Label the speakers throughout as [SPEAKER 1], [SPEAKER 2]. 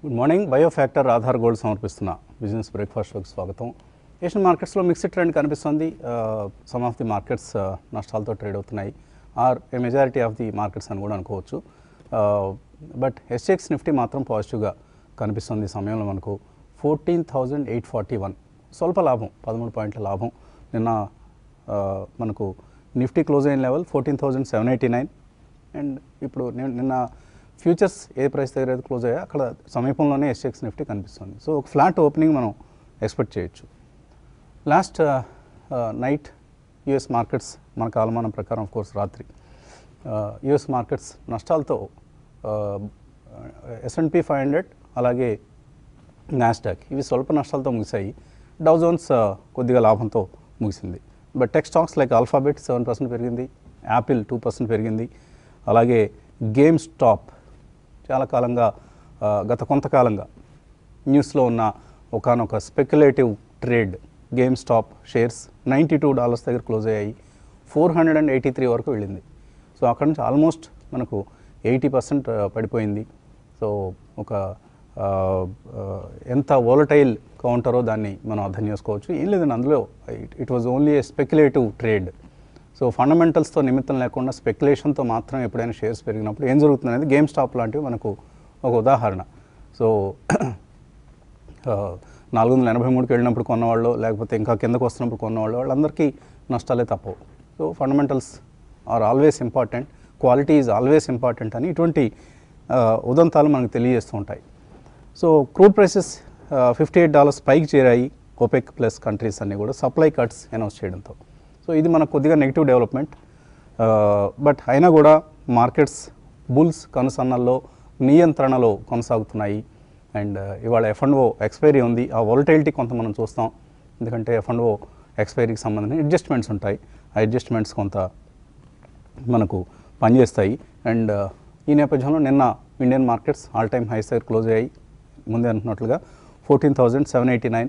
[SPEAKER 1] Good morning Biofactor Aadhaar gold సమర్పిస్తున్న business breakfast షోకి స్వాగతం ఏషియన్ మార్కెట్స్లో మిక్స్డ్ ట్రెండ్ కనిపిస్తుంది సమ్ ఆఫ్ ది మార్కెట్స్ నష్టాలతో ట్రేడ్ అవుతున్నాయి or a majority of the markets అని కూడా అనుకోవచ్చు బట్ ఎస్ఎక్స్ నిఫ్టీ మాత్రం పాజిటివ్గా కనిపిస్తుంది ఈ సమయంలో మనకు fourteen thousand eight forty one స్వల్ప లాభం పదమూడు పాయింట్ల లాభం నిన్న ఆ, మనకు నిఫ్టీ క్లోజ్ అయిన level fourteen thousand seven eighty nine and ఇప్పుడు నేను నిన్న ఫ్యూచర్స్ ఏ ప్రైస్ దగ్గర అయితే క్లోజ్ అయ్యా అక్కడ సమీపంలోనే ఎస్ఎక్స్ నిఫ్టీ కనిపిస్తుంది సో ఒక ఫ్లాట్ ఓపెనింగ్ మనం ఎక్స్పెక్ట్ చేయొచ్చు లాస్ట్ నైట్ యుఎస్ మార్కెట్స్ మన కాలమానం ప్రకారం ఆఫ్ కోర్స్ రాత్రి యుఎస్ మార్కెట్స్ నష్టాలతో ఎస్ఎన్పి ఫైవ్ హండ్రెడ్ అలాగే నాస్డాక్ ఇవి స్వల్ప నష్టాలతో ముగిశాయి డౌ జోన్స్ ఆ, కొద్దిగా లాభంతో ముగిసింది but tech stocks like Alphabet seven percent పెరిగింది యాపిల్ టూ పర్సెంట్ పెరిగింది అలాగే గేమ్ స్టాప్ చాలా కాలంగా ఆ, గత కొంతకాలంగా న్యూస్లో ఉన్న ఒకనొక speculative trade GameStop shares ninety two dollars దగ్గర క్లోజ్ అయ్యాయి four hundred and eighty three వరకు వెళ్ళింది సో అక్కడ నుంచి ఆల్మోస్ట్ మనకు ఎయిటీ పర్సెంట్ పడిపోయింది సో ఒక ఆ, ఆ, ఎంత వోలటైల్ కౌంటరో దాన్ని మనం అర్థం చేసుకోవచ్చు ఏం లేదండి అందులో it was only a speculative trade so ఫండమెంటల్స్తో నిమిత్తం లేకుండా స్పెక్యులేషన్తో మాత్రం ఎప్పుడైనా షేర్స్ పెరిగినప్పుడు ఏం జరుగుతుంది అనేది గేమ్ స్టాప్ లాంటివి మనకు ఒక ఉదాహరణ సో నాలుగు వందల ఎనభై మూడుకి వెళ్ళినప్పుడు కొన్నవాళ్ళు లేకపోతే ఇంకా కిందకు వస్తున్నప్పుడు కొన్నవాళ్ళు వాళ్ళందరికీ నష్టాలే తప్పవు so fundamentals are always important quality is always important అని ఇటువంటి ఆ, ఉదంతాలు మనకు తెలియజేస్తూ ఉంటాయి so crude prices fifty eight dollars పైకి చేరాయి ఓపెక్ ప్లస్ కంట్రీస్ అన్నీ కూడా సప్లై కట్స్ అనౌన్స్ చేయడంతో సో ఇది మనకు కొద్దిగా నెగిటివ్ డెవలప్మెంట్ బట్ అయినా కూడా మార్కెట్స్ బుల్స్ కనుసన్నల్లో నియంత్రణలో కొనసాగుతున్నాయి అండ్ ఇవాళ ఎఫ్ అండ్ ఓ ఎక్స్పైరీ ఉంది ఆ వొలటైలిటీ కొంత మనం చూస్తాం ఎందుకంటే ఎఫ్ అండ్ ఓ ఎక్స్పైరీకి సంబంధించిన అడ్జస్ట్మెంట్స్ ఉంటాయి ఆ అడ్జస్ట్మెంట్స్ కొంత మనకు పనిచేస్తాయి అండ్ ఈ నేపథ్యంలో నిన్న Indian markets all time highs దగ్గర క్లోజ్ అయ్యాయి ముందే అనుకున్నట్లుగా fourteen thousand seven eighty nine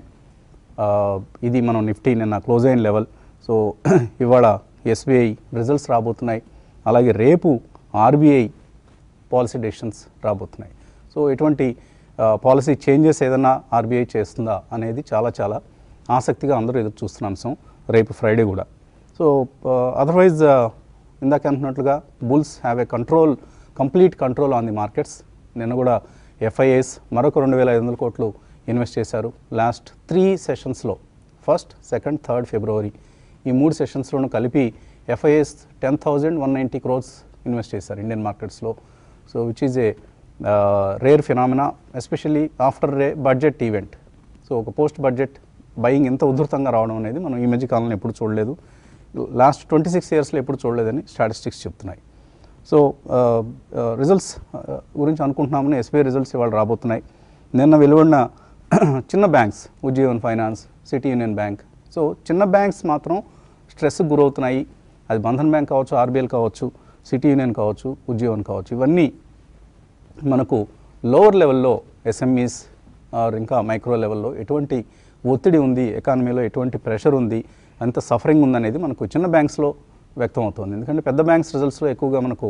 [SPEAKER 1] ఇది మనం నిఫ్టీ నిన్న క్లోజ్ అయిన లెవెల్ సో ఇవాళ ఎస్బీఐ రిజల్ట్స్ రాబోతున్నాయి అలాగే రేపు ఆర్బీఐ పాలసీ డెసిషన్స్ రాబోతున్నాయి సో ఎటువంటి పాలసీ చేంజెస్ ఏదైనా ఆర్బీఐ చేస్తుందా అనేది చాలా చాలా ఆసక్తిగా అందరూ ఎదురు చూస్తున్న అంశం రేపు ఫ్రైడే కూడా సో అదర్వైజ్ ఇందాక అంటున్నట్లుగా bulls have a control complete control on the markets నిన్న కూడా ఎఫ్ఐఎస్ మరొక రెండు వేల ఐదు వందల కోట్లు ఇన్వెస్ట్ చేశారు లాస్ట్ త్రీ సెషన్స్లో ఫస్ట్ సెకండ్ థర్డ్ ఫిబ్రవరి ఈ మూడు సెషన్స్లోనూ కలిపి FIIs ten thousand one ninety crores invest చేశారు ఇండియన్ మార్కెట్స్లో so which is a rare phenomena especially after రే బడ్జెట్ ఈవెంట్ సో ఒక పోస్ట్ బడ్జెట్ బయింగ్ ఎంత ఉధృతంగా రావడం అనేది మనం ఈ మధ్య కాలంలో ఎప్పుడు చూడలేదు లాస్ట్ ట్వంటీ సిక్స్ ఇయర్స్లో ఎప్పుడు చూడలేదని స్టాటిస్టిక్స్ చెప్తున్నాయి సో రిజల్ట్స్ గురించి అనుకుంటున్నామని ఎస్బీఐ రిజల్ట్స్ ఇవాళ రాబోతున్నాయి నిన్న వెలువడిన చిన్న banks Ujjivan Finance City Union Bank so చిన్న బ్యాంక్స్ మాత్రం స్ట్రెస్కి గురవుతున్నాయి అది బంధన్ బ్యాంక్ కావచ్చు ఆర్బీఎల్ కావచ్చు సిటీ యూనియన్ కావచ్చు ఉజ్జీవన్ కావచ్చు ఇవన్నీ మనకు లోవర్ లెవెల్లో ఎస్ఎంఈస్ ఆర్ ఇంకా మైక్రో లెవెల్లో ఎటువంటి ఒత్తిడి ఉంది ఎకానమీలో ఎటువంటి ప్రెషర్ ఉంది అంత సఫరింగ్ ఉందనేది మనకు చిన్న బ్యాంక్స్లో వ్యక్తం అవుతుంది ఎందుకంటే పెద్ద బ్యాంక్స్ రిజల్ట్స్లో ఎక్కువగా మనకు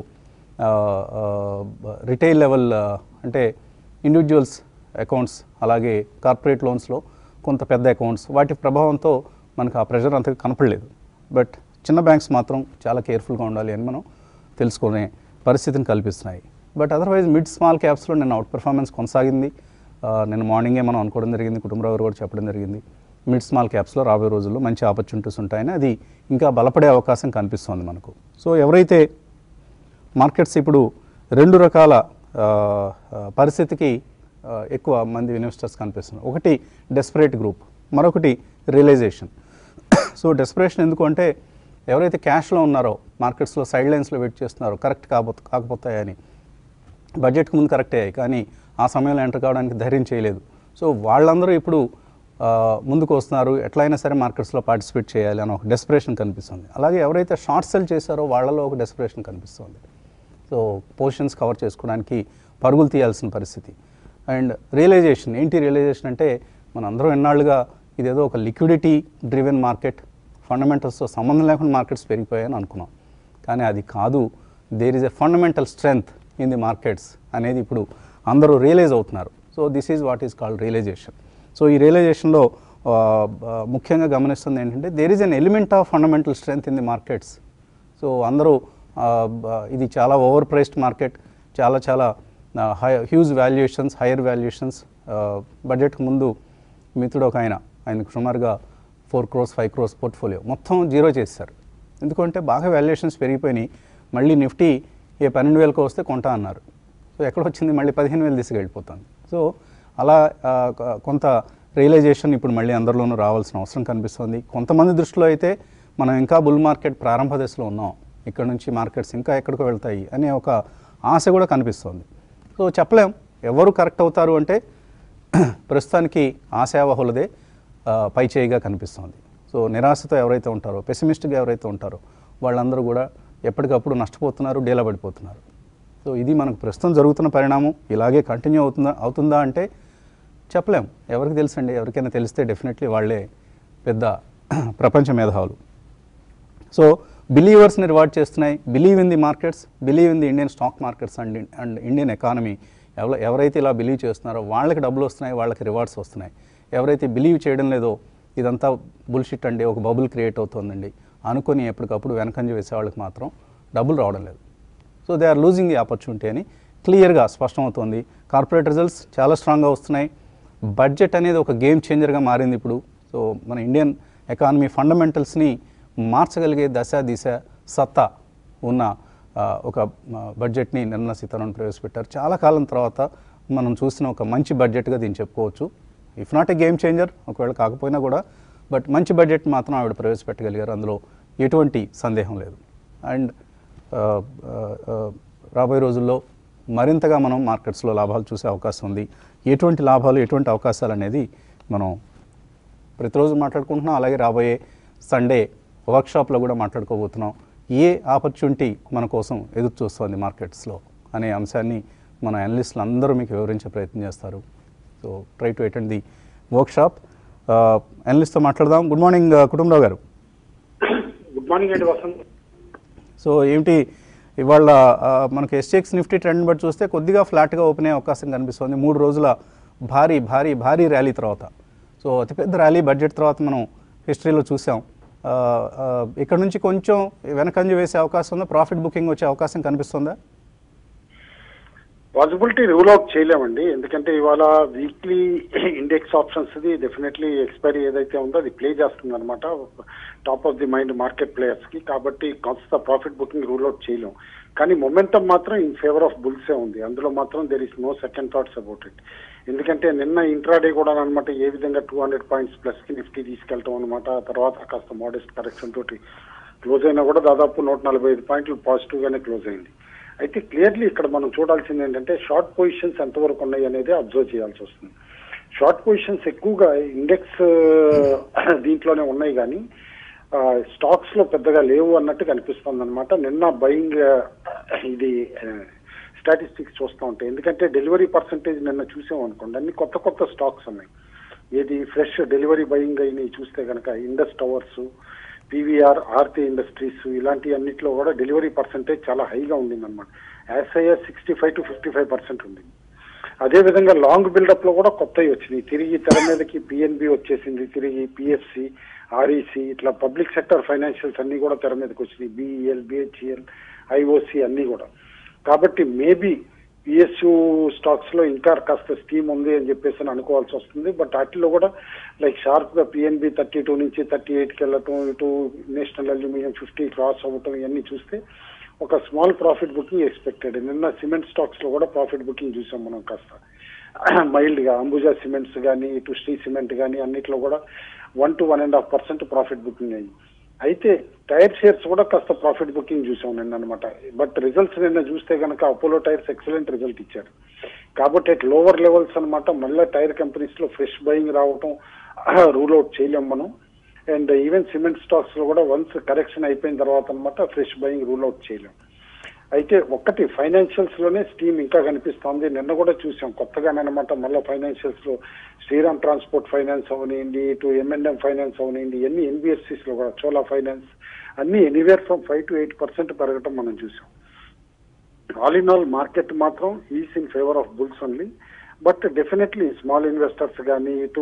[SPEAKER 1] రిటైల్ లెవెల్ అంటే ఇండివిజువల్స్ అకౌంట్స్ అలాగే కార్పొరేట్ లోన్స్లో కొంత పెద్ద అకౌంట్స్ వాటి ప్రభావంతో మనకు ఆ ప్రెషర్ అంతగా కనపడలేదు బట్ చిన్న బ్యాంక్స్ మాత్రం చాలా కేర్ఫుల్గా ఉండాలి అని మనం తెలుసుకునే పరిస్థితిని కల్పిస్తున్నాయి బట్ అదర్వైజ్ మిడ్ స్మాల్ క్యాప్స్లో నిన్న అవుట్ పెర్ఫార్మెన్స్ కొనసాగింది ఆ, నిన్న మార్నింగే మనం అనుకోవడం జరిగింది కుటుంబరావు గారు కూడా చెప్పడం జరిగింది మిడ్ స్మాల్ క్యాప్స్లో రాబోయే రోజుల్లో మంచి ఆపర్చునిటీస్ ఉంటాయని అది ఇంకా బలపడే అవకాశం కనిపిస్తోంది మనకు సో ఎవరైతే మార్కెట్స్ ఇప్పుడు రెండు రకాల ఆ, ఆ, పరిస్థితికి ఆ, ఎక్కువ మంది ఇన్వెస్టర్స్ కనిపిస్తున్నారు ఒకటి డెస్పరేట్ గ్రూప్ మరొకటి రియలైజేషన్ సో డెస్పరేషన్ ఎందుకు అంటే ఎవరైతే క్యాష్లో ఉన్నారో మార్కెట్స్లో సైడ్ లైన్స్లో వెయిట్ చేస్తున్నారో కరెక్ట్ కాబో కాకపోతాయని బడ్జెట్కి ముందు కరెక్టే కానీ ఆ సమయంలో ఎంటర్ కావడానికి ధైర్యం చేయలేదు సో వాళ్ళందరూ ఇప్పుడు ఆ, ముందుకు వస్తున్నారు ఎట్లయినా సరే మార్కెట్స్లో పార్టిసిపేట్ చేయాలి అని ఒక డెస్పరేషన్ కనిపిస్తుంది అలాగే ఎవరైతే షార్ట్ సెల్ చేశారో వాళ్ళలో ఒక డెస్పరేషన్ కనిపిస్తుంది సో పొజిషన్స్ కవర్ చేసుకోవడానికి పరుగులు తీయాల్సిన పరిస్థితి అండ్ రియలైజేషన్ ఏంటి రియలైజేషన్ అంటే మన అందరం ఎన్నాళ్ళుగా ఇదేదో ఒక లిక్విడిటీ డ్రివెన్ మార్కెట్ ఫండమెంటల్స్తో సంబంధం లేకుండా మార్కెట్స్ పెరిగిపోయాయని అనుకున్నాం కానీ అది కాదు there is a fundamental strength in the markets అనేది ఇప్పుడు అందరూ రియలైజ్ అవుతున్నారు so this is what is called realisation so ఈ రియలైజేషన్లో ముఖ్యంగా గమనిస్తుంది ఏంటంటే there is an element of fundamental strength in the markets so అందరూ ఆ, బ- ఇది చాలా ఓవర్ ప్రైస్డ్ మార్కెట్ చాలా చాలా high huge valuations higher valuations బడ్జెట్కి ముందు మిత్రుడు ఒక ఆయన ఆయనకు సుమారుగా four crores five crores portfolio మొత్తం జీరో చేశారు ఎందుకంటే బాగా వాల్యుయేషన్స్ పెరిగిపోయినాయి మళ్ళీ నిఫ్టీ ఏ పన్నెండు వేలకు వస్తే కొంటా అన్నారు సో ఎక్కడ వచ్చింది మళ్ళీ పదిహేను వేలు తీసుకెళ్ళిపోతుంది సో అలా ఆ, కొ- కొంత రియలైజేషన్ ఇప్పుడు మళ్ళీ అందరిలోనూ రావాల్సిన అవసరం కనిపిస్తుంది కొంతమంది దృష్టిలో అయితే మనం ఇంకా బుల్ మార్కెట్ ప్రారంభ దశలో ఉన్నాం ఇక్కడ నుంచి మార్కెట్స్ ఇంకా ఎక్కడికో వెళ్తాయి అనే ఒక ఆశ కూడా కనిపిస్తుంది సో చెప్పలేం ఎవరు కరెక్ట్ అవుతారు అంటే ప్రస్తుతానికి ఆశావహులదే ఆ, పై చేయిగా కనిపిస్తుంది సో నిరాశతో ఎవరైతే ఉంటారో పెసిమిస్ట్గా ఎవరైతే ఉంటారో వాళ్ళందరూ కూడా ఎప్పటికప్పుడు నష్టపోతున్నారు డీలా పడిపోతున్నారు సో ఇది మనకు ప్రస్తుతం జరుగుతున్న పరిణామం ఇలాగే కంటిన్యూ అవుతుందా అవుతుందా అంటే చెప్పలేం ఎవరికి తెలుసండి ఎవరికైనా తెలిస్తే డెఫినెట్లీ వాళ్ళే పెద్ద ప్రపంచ మేధావులు సో బిలీవర్స్ని రివార్డ్ చేస్తున్నాయి believe in the markets believe in the Indian stock markets and and Indian economy ఎవరు ఎవరైతే ఇలా బిలీవ్ చేస్తున్నారో వాళ్ళకి డబ్బులు వస్తున్నాయి వాళ్ళకి రివార్డ్స్ వస్తున్నాయి ఎవరైతే బిలీవ్ చేయడం లేదో ఇదంతా బుల్షిట్ అండి ఒక బబుల్ క్రియేట్ అవుతుందండి అనుకొని ఎప్పటికప్పుడు వెనకంజ వేసే వాళ్ళకి మాత్రం డబ్బులు రావడం లేదు so they are losing the opportunity అని క్లియర్గా స్పష్టమవుతోంది కార్పొరేట్ రిజల్ట్స్ చాలా స్ట్రాంగ్గా వస్తున్నాయి బడ్జెట్ అనేది ఒక గేమ్ చేంజర్గా మారింది ఇప్పుడు సో మన ఇండియన్ ఎకానమీ ఫండమెంటల్స్ని మార్చగలిగే దశ దిశ సత్తా ఉన్న ఆ, ఒక ఆ, బడ్జెట్ని నిర్మలా సీతారామన్ ప్రవేశపెట్టారు చాలా కాలం తర్వాత మనం చూసిన ఒక మంచి బడ్జెట్గా దీన్ని చెప్పుకోవచ్చు if not a game changer ఒకవేళ కాకపోయినా కూడా బట్ మంచి బడ్జెట్ మాత్రం ఆవిడ ప్రవేశపెట్టగలిగారు అందులో ఎటువంటి సందేహం లేదు అండ్ ఆ, ఆ, ఆ, రాబోయే రోజుల్లో మరింతగా మనం మార్కెట్స్లో లాభాలు చూసే అవకాశం ఉంది ఎటువంటి లాభాలు ఎటువంటి అవకాశాలు అనేది మనం ప్రతిరోజు మాట్లాడుకుంటున్నాం అలాగే రాబోయే సండే వర్క్షాప్లో కూడా మాట్లాడుకోబోతున్నాం ఏ ఆపర్చునిటీ మన కోసం ఎదురు చూస్తోంది మార్కెట్స్లో అనే అంశాన్ని మన అనలిస్టులు అందరూ మీకు వివరించే ప్రయత్నం చేస్తారు so try to attend the workshop అనలిస్ట్తో మాట్లాడదాం గుడ్ మార్నింగ్ కుటుంబరావు గారు
[SPEAKER 2] గుడ్ మార్నింగ్ అండి వసంత్
[SPEAKER 1] సో ఏమిటి ఇవాళ ఆ, మనకి ఎస్టెక్స్ నిఫ్టీ ట్రెండ్ బట్టి చూస్తే కొద్దిగా ఫ్లాట్గా ఓపెన్ అయ్యే అవకాశం కనిపిస్తుంది మూడు రోజుల భారీ భారీ భారీ ర్యాలీ తర్వాత సో అతిపెద్ద ర్యాలీ బడ్జెట్ తర్వాత మనం హిస్టరీలో చూసాం ఆ, ఆ, ఇక్కడ నుంచి కొంచెం వెనకంజ వేసే అవకాశం ఉందా ప్రాఫిట్ బుకింగ్ వచ్చే అవకాశం కనిపిస్తుందా
[SPEAKER 2] పాసిబిలిటీ రూల్ అవుట్ చేయలేమండి ఎందుకంటే ఇవాళ weekly index options the definitely expiry ఏదైతే ఉందో అది ప్లే చేస్తుంది అనమాట top of the mind market players కి కాబట్టి కాస్త ప్రాఫిట్ బుకింగ్ రూల్ అవుట్ చేయలేం కానీ మొమెంటం మాత్రం ఇన్ ఫేవర్ ఆఫ్ బుల్సే ఉంది అందులో మాత్రం there is no second thoughts about it ఎందుకంటే నిన్న ఇంట్రాడే కూడా అనమాట ఏ విధంగా టూ హండ్రెడ్ పాయింట్స్ ప్లస్ కి నిఫ్టీ తీసుకెళ్తాం అనమాట ఆ తర్వాత కాస్త మోడెస్ట్ కరెక్షన్ తోటి క్లోజ్ అయినా కూడా దాదాపు నూట నలభై ఐదు పాయింట్లు పాజిటివ్ గానే క్లోజ్ అయింది అయితే క్లియర్లీ ఇక్కడ మనం చూడాల్సింది ఏంటంటే షార్ట్ పొజిషన్స్ ఎంతవరకు ఉన్నాయి అనేది అబ్జర్వ్ చేయాల్సి వస్తుంది షార్ట్ పొజిషన్స్ ఎక్కువగా ఇండెక్స్ దీంట్లోనే ఉన్నాయి కానీ స్టాక్స్ లో పెద్దగా లేవు అన్నట్టు కనిపిస్తుంది అనమాట నిన్న బయింగ్ ఇది స్టాటిస్టిక్స్ చూస్తూ ఉంటాయి ఎందుకంటే డెలివరీ పర్సంటేజ్ నిన్న చూసాం అనుకోండి అన్ని కొత్త కొత్త స్టాక్స్ ఉన్నాయి ఏది ఫ్రెష్ డెలివరీ బయింగ్ అయినవి చూస్తే కనుక Indus Towers PVR Aarti industries ఇలాంటి అన్నిట్లో కూడా డెలివరీ పర్సంటేజ్ చాలా హైగా ఉండింది అనమాట యాస్ఐఆర్ sixty five to fifty five percent ఉంది అదే విధంగా లాంగ్ బిల్డప్ లో కూడా కొత్తవి వచ్చినాయి తిరిగి తెర మీదకి పిఎన్బి వచ్చేసింది తిరిగి పిఎఫ్సి ఆర్ఈసి ఇట్లా పబ్లిక్ సెక్టర్ ఫైనాన్షియల్స్ అన్ని కూడా తెర మీదకి వచ్చినాయి బిఈఎల్ బిహెచ్ఈఎల్ ఐఓసి అన్ని కూడా కాబట్టి మేబీ పిఎస్యు స్టాక్స్ లో ఇంకా కాస్త స్కీమ్ ఉంది అని చెప్పేసి అని అనుకోవాల్సి వస్తుంది బట్ వాటిలో కూడా లైక్ షార్ప్ గా పిఎన్బి థర్టీ టూ నుంచి థర్టీ ఎయిట్ కి వెళ్ళటం ఇటు నేషనల్ అల్యూమినియం ఫిఫ్టీ క్రాస్ అవ్వటం ఇవన్నీ చూస్తే ఒక స్మాల్ ప్రాఫిట్ బుకింగ్ ఎక్స్పెక్టెడ్ నిన్న సిమెంట్ స్టాక్స్ లో కూడా ప్రాఫిట్ బుకింగ్ చూసాం మనం కాస్త మైల్డ్ గా అంబుజా సిమెంట్స్ కానీ ఇటు శ్రీ సిమెంట్ కానీ అన్నిట్లో కూడా one to one and half percent profit booking అయ్యి అయితే టైర్ షేర్స్ కూడా కాస్త ప్రాఫిట్ బుకింగ్ చూసాం నిన్న అనమాట బట్ రిజల్ట్స్ నిన్న చూస్తే కనుక అపోలో టైర్స్ ఎక్సలెంట్ రిజల్ట్ ఇచ్చారు కాబట్టి అట్ లోవర్ లెవెల్స్ అనమాట మళ్ళీ టైర్ కంపెనీస్ లో ఫ్రెష్ బయింగ్ రావటం రూల్ అవుట్ చేయలేం మనం అండ్ ఈవెన్ సిమెంట్ స్టాక్స్ లో కూడా వన్స్ కరెక్షన్ అయిపోయిన తర్వాత అనమాట ఫ్రెష్ బయింగ్ రూల్ అవుట్ చేయలేం అయితే ఒక్కటి ఫైనాన్షియల్స్ లోనే స్కీమ్ ఇంకా కనిపిస్తోంది నిన్న కూడా చూసాం కొత్తగానమాట మళ్ళీ ఫైనాన్షియల్స్ లో శ్రీరామ్ ట్రాన్స్పోర్ట్ ఫైనాన్స్ అవనివ్వండి ఇటు ఎంఎన్ఎం ఫైనాన్స్ అవనివ్వండి ఇవన్నీ ఎన్బిఎఫ్సిస్ లో కూడా చోలా ఫైనాన్స్ అన్ని anywhere from five to eight percent పెరగటం మనం చూసాం ఆల్ ఇన్ ఆల్ మార్కెట్ మాత్రం is in favour of bulls only but definitely small investors కానీ ఇటు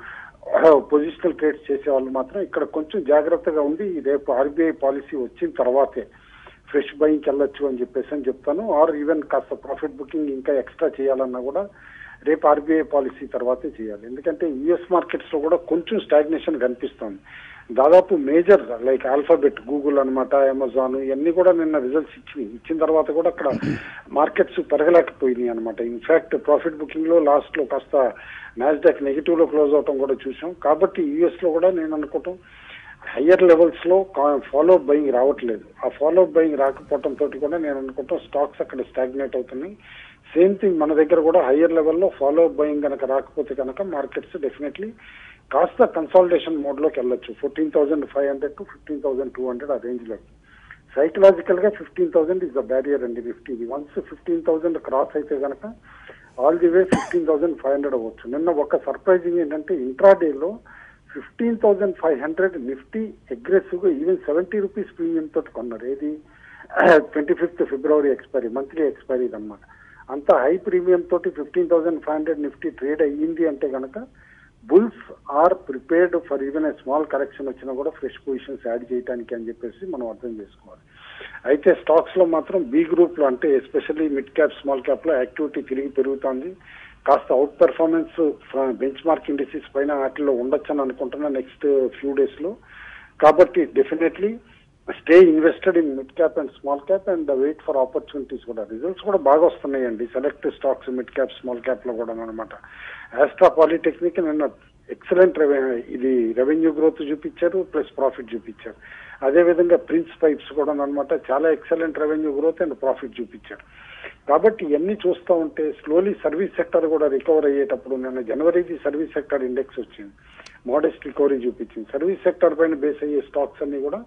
[SPEAKER 2] పొజిషనల్ ట్రేడ్స్ చేసే వాళ్ళు మాత్రం ఇక్కడ కొంచెం జాగ్రత్తగా ఉండి రేపు ఆర్బీఐ పాలసీ వచ్చిన తర్వాతే ఫ్రెష్ బయింగ్కి వెళ్ళొచ్చు అని చెప్పేసి అని చెప్తాను ఆర్ ఈవెన్ కాస్త ప్రాఫిట్ బుకింగ్ ఇంకా ఎక్స్ట్రా చేయాలన్నా కూడా రేపు ఆర్బీఐ పాలసీ తర్వాతే చేయాలి ఎందుకంటే యుఎస్ మార్కెట్స్ లో కూడా కొంచెం స్టాగ్నేషన్ కనిపిస్తుంది దాదాపు మేజర్ లైక్ ఆల్ఫాబెట్ గూగుల్ అన్నమాట అమెజాన్ ఇవన్నీ కూడా నిన్న రిజల్ట్స్ ఇచ్చినాయి ఇచ్చిన తర్వాత కూడా అక్కడ మార్కెట్స్ పెరగలేకపోయినాయి అనమాట ఇన్ఫాక్ట్ ప్రాఫిట్ బుకింగ్ లో లాస్ట్ లో కాస్త నాస్డాక్ నెగిటివ్ లో క్లోజ్ అవటం కూడా చూసాం కాబట్టి యుఎస్ లో కూడా నేను అనుకోవటం హయ్యర్ లెవెల్స్ లో ఫాలో బయింగ్ రావట్లేదు ఆ ఫాలో బయింగ్ రాకపోవటం తోటి కూడా నేను అనుకుంటాం స్టాక్స్ అక్కడ స్టాగ్నేట్ అవుతున్నాయి సేమ్ థింగ్ మన దగ్గర కూడా హయ్యర్ లెవెల్లో ఫాలో బయింగ్ కనుక రాకపోతే కనుక మార్కెట్స్ డెఫినెట్లీ కాస్త కన్సాలిడేషన్ మోడ్ లోకి వెళ్ళొచ్చు fourteen thousand five hundred to fifteen thousand two hundred ఆ రేంజ్ లో సైకలాజికల్ గా fifteen thousand is the barrier అండి Nifty once fifteen thousand cross అయితే కనుక all the way fifteen thousand five hundred అవ్వచ్చు నిన్న ఒక సర్ప్రైజింగ్ ఏంటంటే ఇంట్రాడేలో fifteen thousand five hundred Nifty aggressive గా ఈవెన్ సెవెంటీ రూపీస్ ప్రీమియం తోటి కొన్నారు ఏది twenty fifth February expiry monthly expiry అనమాట అంత హై ప్రీమియం తోటి fifteen thousand five hundred Nifty trade అయ్యింది అంటే కనుక bulls are prepared for even a small correction వచ్చినా కూడా ఫ్రెష్ పొజిషన్స్ యాడ్ చేయడానికి అని చెప్పేసి మనం అర్థం చేసుకోవాలి అయితే స్టాక్స్ లో మాత్రం బి గ్రూప్ లో అంటే especially mid cap small cap లో యాక్టివిటీ తిరిగి పెరుగుతోంది కాస్త out performance benchmark indices పైన వాటిలో ఉండొచ్చని అనుకుంటున్నా నెక్స్ట్ ఫ్యూ డేస్ లో కాబట్టి definitely stay invested in mid cap and small cap and wait for opportunities కూడా రిజల్ట్స్ కూడా బాగా వస్తున్నాయండి select stocks mid cap small cap లో కూడా అనమాట ఆస్ట్రా పాలిటెక్నిక్ నిన్న ఎక్సలెంట్ ఇది రెవెన్యూ గ్రోత్ చూపించారు ప్లస్ ప్రాఫిట్ చూపించారు అదే విధంగా ప్రిన్స్ పైప్స్ కూడా అనమాట చాలా excellent revenue growth and profit చూపించారు కాబట్టి ఇవన్నీ చూస్తూ ఉంటే స్లోలీ సర్వీస్ సెక్టర్ కూడా రికవర్ అయ్యేటప్పుడు నిన్న జనవరికి సర్వీస్ సెక్టర్ ఇండెక్స్ వచ్చింది మోడెస్ట్ రికవరీ చూపించింది సర్వీస్ సెక్టర్ పైన బేస్ అయ్యే స్టాక్స్ అన్ని కూడా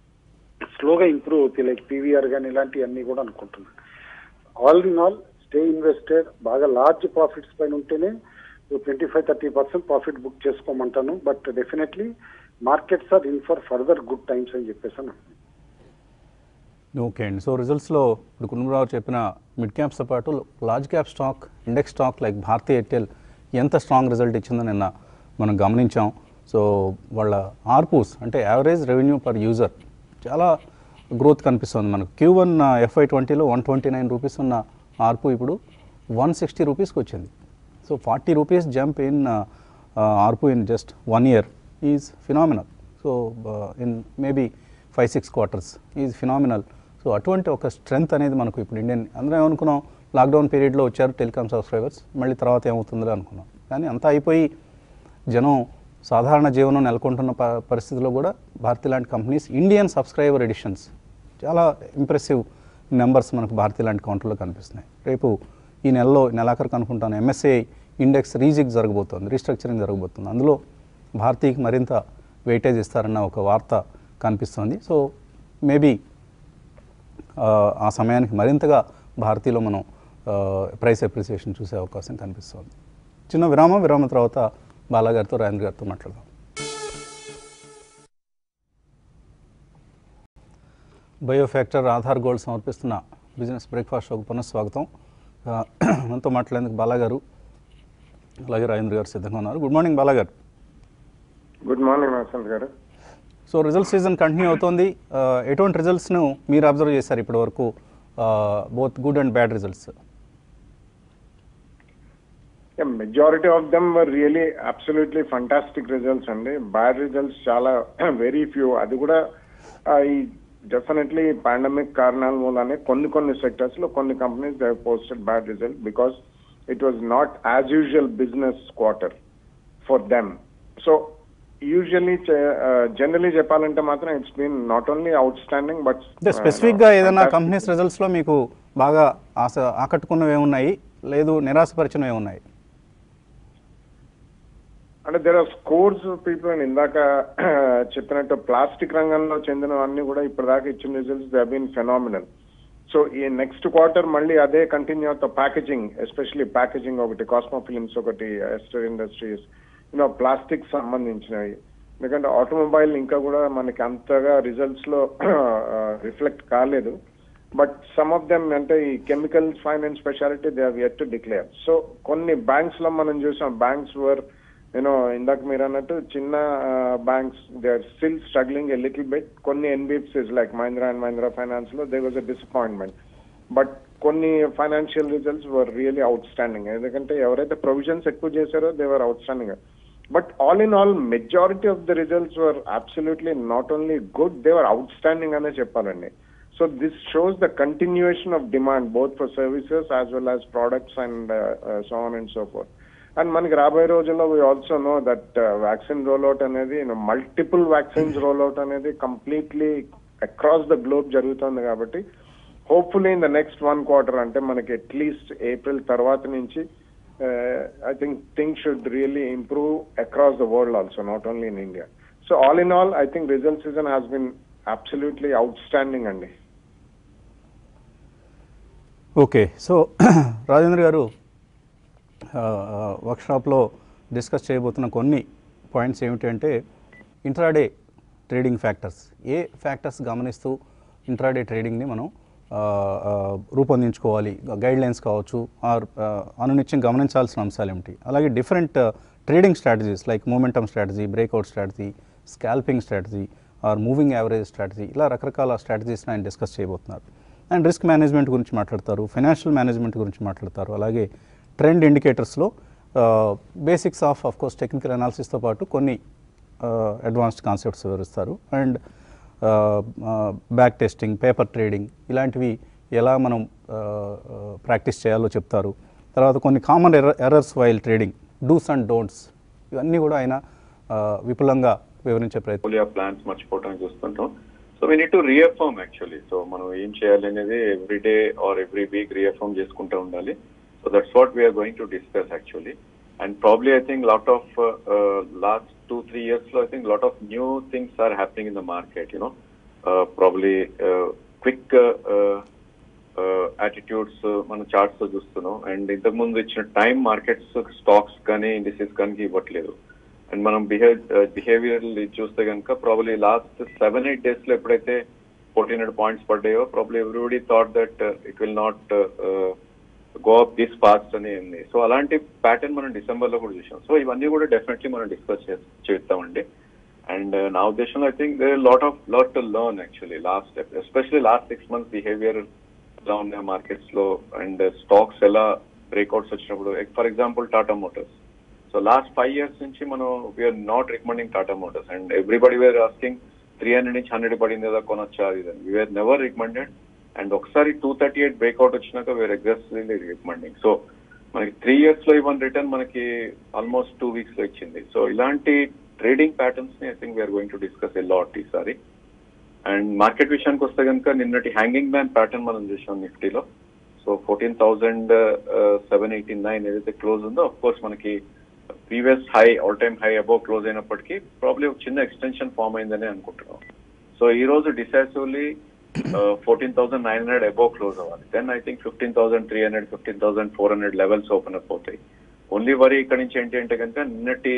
[SPEAKER 2] స్లోగా ఇంప్రూవ్ అవుతాయి లైక్ పీవీఆర్ కానీ ఇలాంటివన్నీ కూడా అనుకుంటున్నాను all in all stay invested బాగా లార్జ్ ప్రాఫిట్స్ పైన ఉంటేనే twenty five thirty percent profit book చేసుకోమంటాను but definitely markets are in for further good times అని చెప్పేసి
[SPEAKER 1] ఓకే అండి సో రిజల్ట్స్లో ఇప్పుడు కుటుంబరావు చెప్పిన మిడ్ క్యాప్స్తో పాటు large cap stock index stock like Bharti Airtel ఎంత స్ట్రాంగ్ రిజల్ట్ ఇచ్చిందో నిన్న మనం గమనించాం సో వాళ్ళ ఆర్పూస్ అంటే యావరేజ్ రెవెన్యూ పర్ యూజర్ చాలా గ్రోత్ కనిపిస్తుంది మనకు క్యూ వన్ ఎఫ్ఐ ట్వంటీలో వన్ ట్వంటీ నైన్ రూపీస్ ఉన్న ఆర్పు ఇప్పుడు వన్ సిక్స్టీ రూపీస్కి వచ్చింది so forty rupees jump in ARPU in just one year is phenomenal so in maybe five six quarters is phenomenal so అటువంటి ఒక strength అనేది మనకు ఇప్పుడు ఇండియన్ అందరం ఏమనుకున్నాం లాక్డౌన్ పీరియడ్లో వచ్చారు టెలికామ్ సబ్స్క్రైబర్స్ మళ్ళీ తర్వాత ఏమవుతుందో అనుకున్నాం కానీ అంతా అయిపోయి జనం సాధారణ జీవనం నెలకొంటున్న ప పరిస్థితిలో కూడా భారతీ లాంటి కంపెనీస్ ఇండియన్ సబ్స్క్రైబర్ ఎడిషన్స్ చాలా ఇంప్రెసివ్ నెంబర్స్ మనకు భారతీ లాంటి కౌంటర్లో కనిపిస్తున్నాయి రేపు ఈ నెలలో నెలాఖరికి అనుకుంటాను ఎంఎస్ఏ ఇండెక్స్ రీజిక్ జరగబోతోంది రీస్ట్రక్చరింగ్ జరగబోతుంది అందులో భారతీకి మరింత వెయిటేజ్ ఇస్తారన్న ఒక వార్త కనిపిస్తోంది సో మేబీ ఆ సమయానికి మరింతగా భారతీలో మనం ప్రైస్ అప్రిసియేషన్ చూసే అవకాశం కనిపిస్తోంది చిన్న విరామం విరామం తర్వాత బాలాగారితో రాజేంద్ర గారితో మాట్లాడదాం బయోఫ్యాక్టర్ ఆధార్ గోల్డ్ సమర్పిస్తున్న బిజినెస్ బ్రేక్ఫాస్ట్ షోకు పునఃస్వాగతం ఆ, మనతో మాట్లాడేందుకు బాలాగారు అలాగే రాజేంద్ర గారు సిద్ధంగా ఉన్నారు గుడ్ మార్నింగ్ బాలాగారు
[SPEAKER 3] good morning Vasanth garu
[SPEAKER 1] so result season continue అవుతోంది ఆ, ఎటువంటి రిజల్ట్స్ను మీరు అబ్జర్వ్ చేశారు ఇప్పటి వరకు both good and bad results
[SPEAKER 3] majority of them were really absolutely fantastic results అండి బ్యాడ్ రిజల్ట్స్ చాలా వెరీ ఫ్యూ అది కూడా ఆ, ఈ డెఫినెట్లీ పాండమిక్ కారణాల మూలానే కొన్ని కొన్ని సెక్టర్స్ లో కొన్ని companies they posted bad result because it was not as usual business quarter for them so usually generally చెప్పాలంటే మాత్రం it's been not only outstanding but
[SPEAKER 1] అంటే స్పెసిఫిక్గా ఏదైనా కంపెనీస్ రిజల్ట్స్లో మీకు బాగా ఆశ ఆకట్టుకున్నవి ఏమున్నాయి లేదు నిరాశపరిచినవి ఏమున్నాయి
[SPEAKER 3] అంటే దేర్ ఆర్ స్కోర్స్ పీపుల్ అని ఇందాక చెప్పినట్టు ప్లాస్టిక్ రంగంలో చెందిన అన్ని కూడా ఇప్పటిదాకా ఇచ్చిన results they been phenomenal so ఈ నెక్స్ట్ క్వార్టర్ మళ్ళీ అదే కంటిన్యూ అవుతా ప్యాకేజింగ్ ఎస్పెషల్లీ ప్యాకేజింగ్ ఒకటి కాస్మో ఫిలిమ్స్ ఒకటి ఎస్టర్ ఇండస్ట్రీస్ యూనో ప్లాస్టిక్ సంబంధించినవి ఎందుకంటే ఆటోమొబైల్ ఇంకా కూడా మనకి అంతగా రిజల్ట్స్ లో రిఫ్లెక్ట్ కాలేదు బట్ సమ్ ఆఫ్ దెమ్ అంటే ఈ chemicals finance speciality they have yet to declare so కొన్ని బ్యాంక్స్ లో మనం చూసాం బ్యాంక్స్ వర్ యూనో ఇందాక మీరు అన్నట్టు చిన్న banks they are still struggling a little bit కొన్ని NBFCs like Mahindra and Mahindra finance లో they was a disappointment but కొన్ని financial results were really outstanding ఎందుకంటే ఎవరైతే ప్రొవిజన్స్ ఎక్కువ చేశారో they were outstanding but all in all majority of the results were absolutely not only good they were outstanding అనే చెప్పాలండి so this shows the continuation of demand both for services as well as products and so on and so forth and మనకి రాబోయే రోజుల్లో we also know that vaccine rollout అనేది multiple vaccines rollout అనేది completely across the globe జరుగుతుంది కాబట్టి hopefully in the next one quarter అంటే మనకి at least April తర్వాత నుంచి I think thing should really improve across the world also not only in India so all in all I think result season has been absolutely out standing అండి
[SPEAKER 1] okay so Rajendra garu వర్క్షాప్లో discuss చేయబోతున్న కొన్ని points ఏమిటంటే intraday trading factors ఏ factors గమనిస్తూ intraday ట్రేడింగ్ని మనం ఆ, ఆ, రూపొందించుకోవాలి గైడ్ లైన్స్ కావచ్చు ఆర్ అనునిత్యం గమనించాల్సిన అంశాలు ఏమిటి అలాగే different trading strategies like momentum strategy breakout strategy scalping strategy or moving average strategy ఇలా రకరకాల స్ట్రాటజీస్ని ఆయన డిస్కస్ చేయబోతున్నారు అండ్ రిస్క్ మేనేజ్మెంట్ గురించి మాట్లాడతారు ఫైనాన్షియల్ మేనేజ్మెంట్ గురించి మాట్లాడతారు అలాగే ట్రెండ్ ఇండికేటర్స్లో basics of of course technical అనాలిసిస్తో పాటు కొన్ని అడ్వాన్స్డ్ కాన్సెప్ట్స్ వివరిస్తారు and back testing paper trading ఇలాంటివి ఎలా మనం ప్రాక్టీస్ చేయాలో చెప్తారు తర్వాత కొన్ని common err errors while trading dos and don'ts ఇవన్నీ కూడా ఆయన ఆ, విపులంగా వివరించే ప్రయత్నం
[SPEAKER 4] పోలియో ప్లాన్స్ మర్చిపోవడానికి చూస్తుంటాం so we need to reaffirm actually so మనం ఏం చేయాలి అనేది every day or every week reaffirm చేసుకుంటూ ఉండాలి so that's what we're going to discuss actually and probably I think lot of last two three years లో I think lot of new things are happening in the market you know probably quick attitudes మన charts లో చూస్తున్నాం అండ్ ఇంతకు ముందు ఇచ్చిన time markets stocks కానీ indices కానీ ఇవ్వట్లేదు అండ్ మనం బిహేవ్ బిహేవియర్ చూస్తే కనుక probably last seven eight days లో ఎప్పుడైతే ఫోర్టీన్ హండ్రెడ్ పాయింట్స్ పడ్డాయో probably everybody thought that it will not go up this fast అని ఉంది సో అలాంటి ప్యాటర్న్ మనం డిసెంబర్ లో కూడా చూసాం సో ఇవన్నీ కూడా డెఫినెట్లీ మనం డిస్కస్ చేస్తామండి అండ్ నా ఉద్దేశంలో I think there lot of lot to learn actually last especially last six months behaviour ఎలా ఉన్నాయి మార్కెట్స్ లో అండ్ స్టాక్స్ ఎలా బ్రేక్అవుట్స్ వచ్చినప్పుడు for example Tata Motors so last five years నుంచి మనం we're not recommending Tata Motors and everybody were asking three hundred నుంచి hundred పడింది కదా కొనొచ్చా అది వీఆర్ నెవర్ రికమెండెడ్ అండ్ ఒకసారి టూ థర్టీ ఎయిట్ బ్రేక్అవుట్ వచ్చినాక వేర్ అగ్రెసివ్లీ రికమెండింగ్ సో మనకి త్రీ ఇయర్స్ లో ఇవన్ రిటర్న్ మనకి ఆల్మోస్ట్ టూ వీక్స్ లో ఇచ్చింది సో ఇలాంటి ట్రేడింగ్ ప్యాటర్న్స్ ని I think we're going to discuss a lot ఈసారి అండ్ మార్కెట్ విషయానికి వస్తే కనుక నిన్నటి హ్యాంగింగ్ మ్యాన్ ప్యాటర్న్ మనం చూసాం నిఫ్టీలో so fourteen thousand seven eighty nine ఏదైతే క్లోజ్ ఉందో అఫ్ కోర్స్ మనకి previous high all time high above close అయినప్పటికీ ప్రాబ్లీ ఒక చిన్న ఎక్స్టెన్షన్ ఫామ్ అయిందని అనుకుంటున్నాం సో ఈ రోజు decisively fourteen thousand nine hundred above close అవ్వాలి then I think fifteen thousand three hundred fifteen thousand four hundred levels open up అవుతాయి only worry ఇక్కడ నుంచి ఏంటి అంటే కనుక నిన్నటి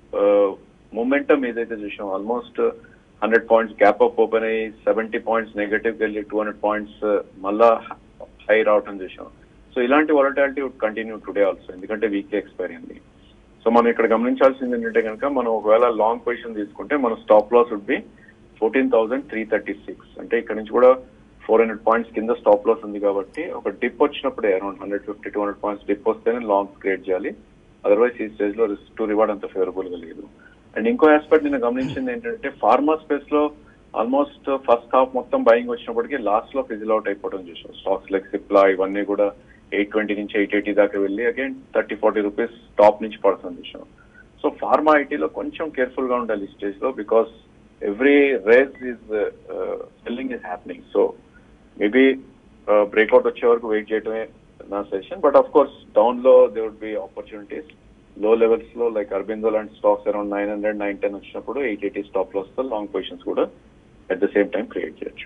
[SPEAKER 4] మొమెంటం ఏదైతే చూసాం almost hundred points gap up open అయ్యి సెవెంటీ పాయింట్స్ నెగటివ్ వెళ్ళి టూ హండ్రెడ్ పాయింట్స్ మళ్ళా హై రావటం చూసాం సో ఇలాంటి volatility would continue today also ఎందుకంటే వీక్ ఎక్స్పైర్ అయింది సో మనం ఇక్కడ గమనించాల్సింది ఏంటంటే కనుక మనం ఒకవేళ లాంగ్ పొజిషన్ తీసుకుంటే మన stop loss would be fourteen thousand three thirty six అంటే ఇక్కడ నుంచి కూడా ఫోర్ హండ్రెడ్ పాయింట్స్ కింద స్టాప్ లాస్ ఉంది కాబట్టి ఒక డిప్ వచ్చినప్పుడే around hundred fifty two hundred points dip వస్తేనే లాంగ్ క్రియేట్ చేయాలి అదర్వైజ్ ఈ స్టేజ్ లో రిస్క్ టు రివార్డ్ అంత ఫేవరబుల్ గా లేదు అండ్ ఇంకో ఆస్పెక్ట్ నేను గమనించింది ఏంటంటే ఫార్మా స్పేస్ లో ఆల్మోస్ట్ ఫస్ట్ హాఫ్ మొత్తం బయింగ్ వచ్చినప్పటికీ లాస్ట్ లో ఫిజిల్ అవుట్ అయిపోవడం చూసాం స్టాక్స్ లైక్ సిప్లా ఇవన్నీ కూడా ఎయిట్ ట్వంటీ నుంచి ఎయిట్ ఎయిటీ దాకా వెళ్ళి again thirty forty rupees top నుంచి పడుతుంది చూసాం సో ఫార్మా ఐటీలో కొంచెం కేర్ఫుల్ గా ఉండాలి ఈ స్టేజ్ లో because every rise is selling is happening so maybe breakout వచ్చే వరకు వెయిట్ చేయడమే నా session but of course down లో దే వుడ్ బి ఆపర్చునిటీస్ లో లెవెల్స్ లో లైక్ అరబిందో లాంటి stocks around nine hundred nine ten వచ్చినప్పుడు ఎయిట్ ఎయిటీ స్టాప్ లాస్ తో లాంగ్ పొజిషన్స్ కూడా at the same time create చేయొచ్చు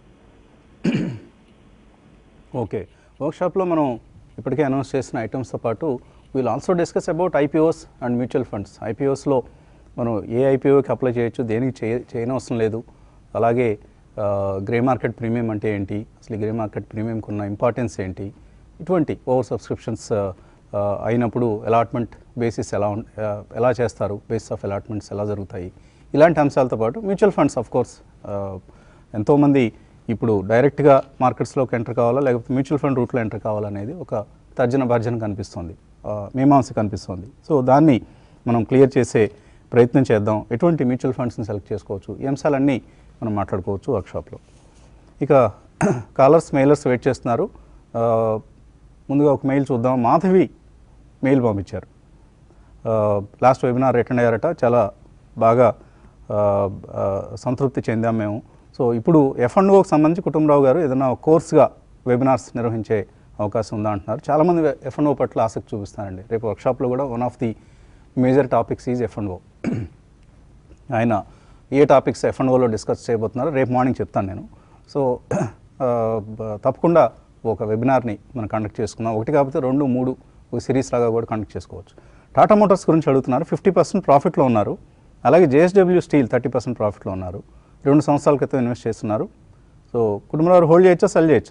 [SPEAKER 1] ఓకే వర్క్షాప్లో మనం ఇప్పటికే అనౌన్స్ చేసిన ఐటమ్స్తో పాటు we'll also discuss about IPOs and mutual funds ఐపీఓస్లో మనం ఏ ఐపీఓకి అప్లై చేయొచ్చు దేనికి చేయ చేయనవసరం లేదు అలాగే గ్రే మార్కెట్ ప్రీమియం అంటే ఏంటి అసలు ఈ గ్రే మార్కెట్ ప్రీమియంకి ఉన్న ఇంపార్టెన్స్ ఏంటి ఇటువంటి ఓవర్ సబ్స్క్రిప్షన్స్ అయినప్పుడు అలాట్మెంట్ బేసిస్ ఎలా ఉం- ఆ, ఎలా చేస్తారు బేసిస్ ఆఫ్ అలాట్మెంట్స్ ఎలా జరుగుతాయి ఇలాంటి అంశాలతో పాటు మ్యూచువల్ ఫండ్స్ ఆఫ్ కోర్స్ ఎంతోమంది ఇప్పుడు డైరెక్ట్గా మార్కెట్స్లోకి ఎంటర్ కావాలా లేకపోతే మ్యూచువల్ ఫండ్ రూట్లో ఎంటర్ కావాలనేది ఒక తర్జన భర్జన కనిపిస్తుంది ఆ, మీమాంస కనిపిస్తుంది సో దాన్ని మనం క్లియర్ చేసే ప్రయత్నం చేద్దాం ఎటువంటి మ్యూచువల్ ఫండ్స్ని సెలెక్ట్ చేసుకోవచ్చు ఈ అంశాలన్నీ మనం మాట్లాడుకోవచ్చు వర్క్షాప్లో ఇక కాలర్స్ మెయిలర్స్ వెయిట్ చేస్తున్నారు ఆ, ముందుగా ఒక మెయిల్ చూద్దాం మాధవి మెయిల్ పంపించారు లాస్ట్ వెబినార్ అటెండ్ అయ్యారట చాలా బాగా ఆ, ఆ, సంతృప్తి చెందాం మేము సో ఇప్పుడు ఎఫ్ అండ్ ఓకి సంబంధించి కుటుంబరావు గారు ఏదైనా ఒక కోర్స్గా వెబినార్స్ నిర్వహించే అవకాశం ఉందా అంటున్నారు చాలామంది ఎఫ్ అండ్ ఓ పట్ల ఆసక్తి చూపిస్తారండి రేపు వర్క్షాప్లో కూడా one of the major topics is F and O ఆయన ఏ టాపిక్స్ ఎఫ్ అండ్ ఓలో డిస్కస్ చేయబోతున్నారో రేపు మార్నింగ్ చెప్తాను నేను సో ఆ, బ- తప్పకుండా ఒక వెబినార్ని మనం కండక్ట్ చేసుకుందాం ఒకటి కాకపోతే రెండు మూడు ఒక సిరీస్ లాగా కూడా కండక్ట్ చేసుకోవచ్చు టాటా మోటార్స్ గురించి అడుగుతున్నారు ఫిఫ్టీ పర్సెంట్ ప్రాఫిట్లో ఉన్నారు అలాగే జేఎస్డబ్ల్యూ స్టీల్ థర్టీ పర్సెంట్ ప్రాఫిట్లో ఉన్నారు రెండు సంవత్సరాల క్రితం ఇన్వెస్ట్ చేస్తున్నారు సో కుటుంబంలో హోల్డ్ చేయొచ్చా సెల్ చేయొచ్చా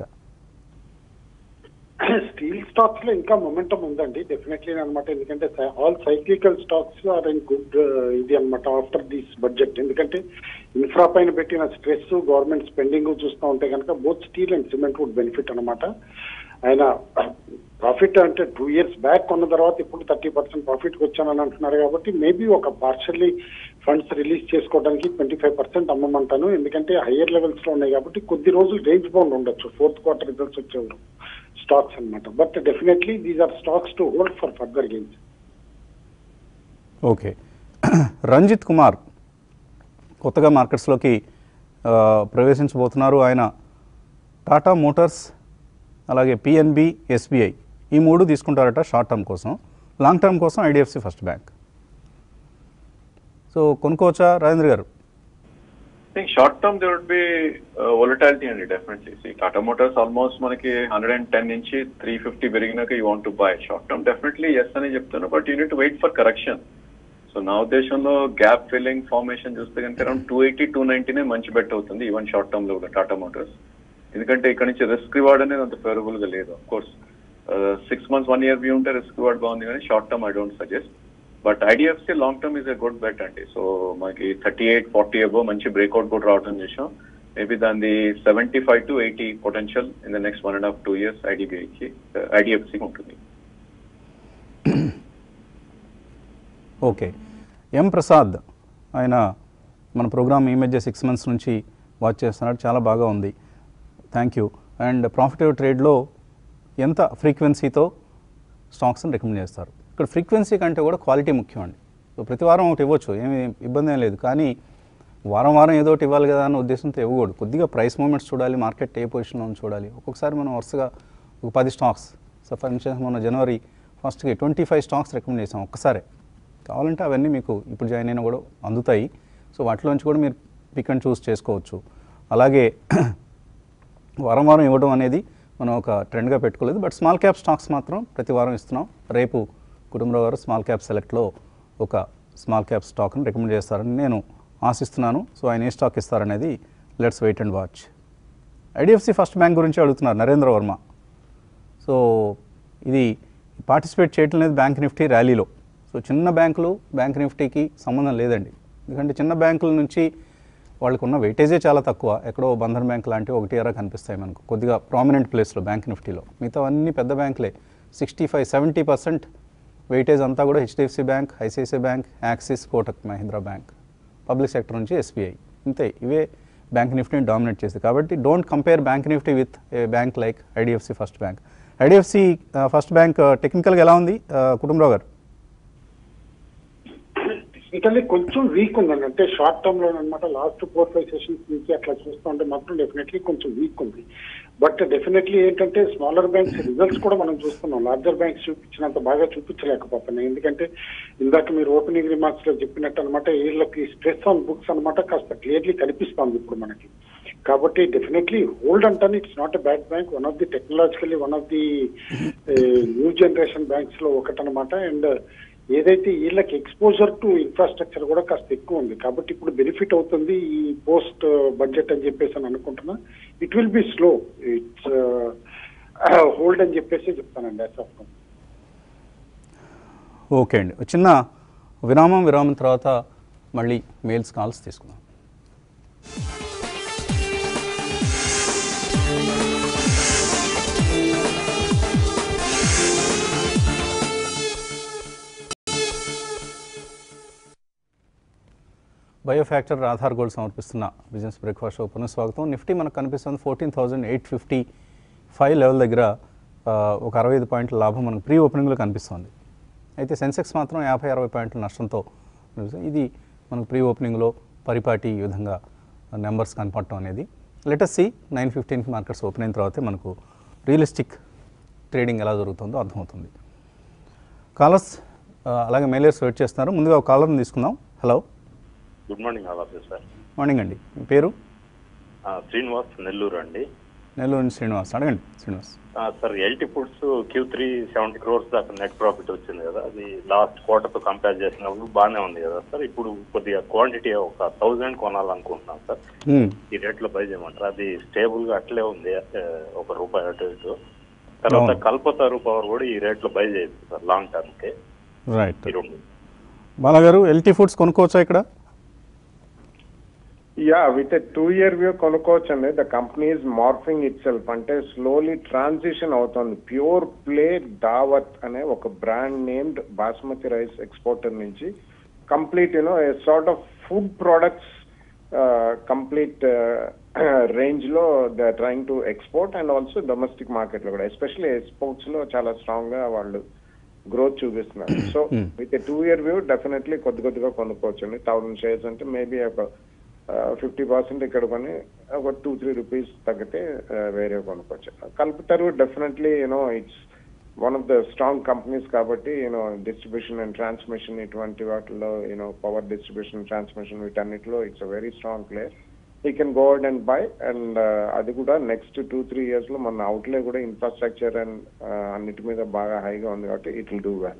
[SPEAKER 2] స్టీల్ స్టాక్స్ లో ఇంకా మొమెంటం ఉందండి డెఫినెట్లీ అనమాట ఎందుకంటే all cyclical stocks are in good ఇది అనమాట ఆఫ్టర్ దిస్ బడ్జెట్ ఎందుకంటే ఇన్ఫ్రా పైన పెట్టిన స్ట్రెస్ గవర్నమెంట్ స్పెండింగ్ చూస్తూ ఉంటే కనుక both steel and cement would benefit అనమాట ఆయన ప్రాఫిట్ అంటే టూ ఇయర్స్ బ్యాక్ కొన్న తర్వాత ఇప్పుడు థర్టీ పర్సెంట్ ప్రాఫిట్కి వచ్చానని అంటున్నారు కాబట్టి మేబీ ఒక పార్షల్లీ ఫండ్స్ రిలీజ్ చేసుకోవడానికి ట్వంటీ ఫైవ్ పర్సెంట్ అమ్మమంటాను ఎందుకంటే హయ్యర్ లెవెల్స్ లో ఉన్నాయి కాబట్టి కొద్ది రోజులు రేంజ్ బౌండ్ ఉండొచ్చు ఫోర్త్ క్వార్టర్ రిజల్ట్స్ వచ్చేవారు స్టాక్స్ అన్నమాట but definitely these are stocks to hold for further gains
[SPEAKER 1] okay Ranjit Kumar కొత్తగా మార్కెట్స్లోకి ఆ, ప్రవేశించబోతున్నారు ఆయన టాటా మోటార్స్ అలాగే పిఎన్బి ఎస్బీఐ ఈ మూడు తీసుకుంటారట షార్ట్ టర్మ్ కోసం లాంగ్ టర్మ్ కోసం ఐడిఎఫ్సి ఫస్ట్ బ్యాంక్ సో కొనుక్కోవచ్చా Rajendra garu
[SPEAKER 4] I think short term there would be uh, volatility and definitely. See, Tata Motors almost మనకి హండ్రెడ్ అండ్ టెన్ నుంచి త్రీ ఫిఫ్టీ పెరిగినాక you want to buy short term definitely yes అని చెప్తాను but you need wait for correction so నా ఉద్దేశంలో gap filling formation చూస్తే కనుక around two eighty to నైన్టీనే మంచి బెట్ అవుతుంది ఈవెన్ షార్ట్ టర్మ్ లో కూడా టాటా మోటార్స్ ఎందుకంటే ఇక్కడ నుంచి రిస్క్ రివార్డ్ అనేది అంత ఫేవరబుల్ గా లేదు course six months one year view ఉంటే రిస్క్ రివార్డ్ బాగుంది కానీ short term I don't suggest but IDFC long term is a good bet అండి సో మనకి థర్టీ ఎయిట్ ఫార్టీ అబో మంచి బ్రేక్అవుట్ కూడా రావడం చేసాం మేబీ దాని seventy five to eighty potential in the next one and half two years ఐడిబిఐకి ఐడిఎఫ్సికి ఉంటుంది
[SPEAKER 1] ఓకే ఎం ప్రసాద్ ఆయన మన ప్రోగ్రామ్ ఈ మధ్య సిక్స్ మంత్స్ నుంచి వాచ్ చేస్తున్నాడు చాలా బాగా ఉంది థ్యాంక్ యూ అండ్ ప్రాఫిటివ్ ట్రేడ్లో ఎంత ఫ్రీక్వెన్సీతో స్టాక్స్ని రికమెండ్ చేస్తారు ఇక్కడ ఫ్రీక్వెన్సీ కంటే కూడా క్వాలిటీ ముఖ్యం అండి సో ప్రతి వారం ఒకటి ఇవ్వచ్చు ఏమి ఇబ్బంది ఏం లేదు కానీ వారం వారం ఏదో ఒకటి ఇవ్వాలి కదా అన్న ఉద్దేశంతో ఇవ్వకూడదు కొద్దిగా ప్రైస్ మూమెంట్స్ చూడాలి మార్కెట్ ఏ పొజిషన్లో ఉంది చూడాలి ఒక్కొక్కసారి మనం వరుసగా ఒక పది స్టాక్స్ సో ఫర్ ఇన్స్టెన్స్ మొన్న జనవరి ఫస్ట్కి ట్వంటీ ఫైవ్ స్టాక్స్ రికమెండ్ చేసాం ఒక్కసారే కావాలంటే అవన్నీ మీకు ఇప్పుడు జాయిన్ అయినా కూడా అందుతాయి సో వాటిలోంచి కూడా మీరు పిక్ అండ్ చూస్ చేసుకోవచ్చు అలాగే వారం వారం ఇవ్వడం అనేది మనం ఒక ట్రెండ్గా పెట్టుకోలేదు బట్ స్మాల్ క్యాప్ స్టాక్స్ మాత్రం ప్రతి వారం ఇస్తున్నాం రేపు కుటుంబరావు గారు స్మాల్ క్యాప్ సెలెక్ట్లో ఒక స్మాల్ క్యాప్ స్టాక్ని రికమెండ్ చేస్తారని నేను ఆశిస్తున్నాను సో ఆయన ఏ స్టాక్ ఇస్తారనేది let's wait and watch IDFC First Bank గురించి అడుగుతున్నారు నరేంద్ర వర్మ సో ఇది పార్టిసిపేట్ చేయటం లేదు బ్యాంక్ నిఫ్టీ ర్యాలీలో సో చిన్న బ్యాంకులు బ్యాంక్ నిఫ్టీకి సంబంధం లేదండి ఎందుకంటే చిన్న బ్యాంకుల నుంచి వాళ్ళకు ఉన్న వెయిటేజే చాలా తక్కువ ఎక్కడో బంధన్ బ్యాంక్ లాంటివి ఒకటి అరా కనిపిస్తాయి మనకు కొద్దిగా ప్రామినెంట్ ప్లేస్లో బ్యాంక్ నిఫ్టీలో మిగతా అన్ని పెద్ద బ్యాంకులే sixty five seventy percent weightage అంతా కూడా HDFC Bank ICICI Bank Axis Kotak Mahindra Bank public sector నుంచి ఎస్బీఐ ఇంతే ఇవే బ్యాంక్ నిఫ్టీని డామినేట్ చేస్తాయి కాబట్టి don't compare Bank Nifty with a bank like IDFC First Bank IDFC First Bank టెక్నికల్గా ఎలా ఉంది ఆ, కుటుంబరావు గారు
[SPEAKER 2] టెక్నికల్లీ కొంచెం వీక్ ఉందండి అంటే షార్ట్ టర్మ్ లో అనమాట లాస్ట్ ఫోర్ ఫైవ్ సెషన్స్ నుంచి అట్లా చూస్తూ ఉంటే మాత్రం డెఫినెట్లీ కొంచెం వీక్ ఉంది బట్ డెఫినెట్లీ ఏంటంటే స్మాలర్ బ్యాంక్స్ రిజల్ట్స్ కూడా మనం చూస్తున్నాం లార్జర్ బ్యాంక్స్ చూపించినంత బాగా చూపించలేకపోతున్నాయి ఎందుకంటే ఇందాక మీరు ఓపెనింగ్ రిమార్క్స్ లో చెప్పినట్టు అనమాట వీళ్ళకి స్ట్రెస్ ఆన్ బుక్స్ అనమాట కాస్త క్లియర్లీ కనిపిస్తోంది ఇప్పుడు మనకి కాబట్టి డెఫినెట్లీ హోల్డ్ అంటాను it's not a bad bank one of the technologically one of the new generation banks లో ఒకటనమాట అండ్ ఏదైతే వీళ్ళకి ఎక్స్పోజర్ టు ఇన్ఫ్రాస్ట్రక్చర్ కూడా కాస్త ఎక్కువ ఉంది కాబట్టి ఇప్పుడు బెనిఫిట్ అవుతుంది ఈ పోస్ట్ బడ్జెట్ అని చెప్పేసి అని అనుకుంటున్నా it will be slow it's hold అని చెప్పేసి చెప్తానండి యాజ్ ఆఫ్
[SPEAKER 1] ఓకే అండి ఒక చిన్న విరామం విరామం తర్వాత మళ్ళీ మెయిల్స్ కాల్స్ తీసుకుందాం బయోఫ్యాక్టర్ ఆధార్ గోల్డ్ సమర్పిస్తున్న బిజినెస్ బ్రేక్ఫాస్ట్ షో పునఃస్వాగతం నిఫ్టీ మనకు కనిపిస్తుంది fourteen thousand eight fifty five level దగ్గర ఆ, ఒక అరవై ఐదు పాయింట్ల లాభం మనకు ప్రీ ఓపెనింగ్లో కనిపిస్తుంది అయితే సెన్సెక్స్ మాత్రం యాభై అరవై పాయింట్ల నష్టంతో నిలుస్తుంది. ఇది మనకు ప్రీ ఓపెనింగ్లో పరిపాటి ఈ విధంగా నెంబర్స్ కనపడటం అనేది లెటస్ సి నైన్ ఫిఫ్టీన్కి మార్కెట్స్ ఓపెన్ అయిన తర్వాతే మనకు రియలిస్టిక్ ట్రేడింగ్ ఎలా జరుగుతుందో అర్థమవుతుంది కాలర్స్ ఆ, అలాగే మెయిలర్స్ వెయిట్ చేస్తున్నారు ముందుగా ఒక కాలర్ని తీసుకుందాం hello
[SPEAKER 5] good morning all of you sir
[SPEAKER 1] morning అండి మీ పేరు
[SPEAKER 5] ఆ, శ్రీనివాస్ నెల్లూరు అండి
[SPEAKER 1] నెల్లూరు నుంచి శ్రీనివాస్ అడగండి శ్రీనివాస్
[SPEAKER 5] ఆ, sir LT Foods Q three seventy crores దాకా నెట్ ప్రాఫిట్ వచ్చింది కదా అది లాస్ట్ క్వార్టర్తో కంపేర్ చేసినప్పుడు బాగానే ఉంది కదా సార్ ఇప్పుడు కొద్దిగా క్వాంటిటీ ఒక థౌజండ్ కొనాలనుకుంటున్నాం సార్
[SPEAKER 1] మ్మ్.
[SPEAKER 5] ఈ రేట్లో బై చేయమంటారు అది స్టేబుల్ గా అట్లే ఉంది ఆ, ఒక రూపాయి అటు ఇటు తర్వాత
[SPEAKER 1] అవును.
[SPEAKER 5] కల్పతారు పవర్ కూడా ఈ రేట్లో బై చేయొచ్చు సార్ లాంగ్ టర్మ్ కి
[SPEAKER 1] రైట్
[SPEAKER 5] ఈ రెండు
[SPEAKER 1] బాలగారు ఎల్టీ ఫుడ్స్ కొనుక్కోవచ్చా ఇక్కడ
[SPEAKER 3] yeah with a two year view కొనుక్కోవచ్చు అండి the company is morphing itself అంటే స్లోలీ ట్రాన్సిషన్ అవుతుంది ప్యూర్ ప్లే దావత్ అనే ఒక brand named basmati rice exporter నుంచి complete you know sort of food products complete range లో they trying to export and also domestic market లో కూడా ఎస్పెషల్లీ ఎక్స్పోర్ట్స్ లో చాలా స్ట్రాంగ్ గా వాళ్ళు గ్రోత్ చూపిస్తున్నారు so
[SPEAKER 1] Hmm.
[SPEAKER 3] With two year view definitely కొద్ది కొద్దిగా కొనుక్కోవచ్చు అండి థౌసండ్ షేర్స్ అంటే మేబీ ఒక ఫిఫ్టీ పర్సెంట్ ఇక్కడ కొని ఒక టూ త్రీ రూపీస్ తగ్గితే ఆ, వేరే కొనుక్కోవచ్చు కలుపుతారు definitely you know it's one of the strong companies కాబట్టి యూనో డిస్ట్రిబ్యూషన్ అండ్ ట్రాన్స్మిషన్ ఇటువంటి వాటిలో యూనో పవర్ డిస్ట్రిబ్యూషన్ ట్రాన్స్మిషన్ వీటన్నిటిలో it's a very strong player we can go out and buy and అది కూడా నెక్స్ట్ టూ త్రీ ఇయర్స్ లో మన అవుట్లే కూడా infrastructure and అన్నిటి మీద బాగా హైగా ఉంది కాబట్టి it will do well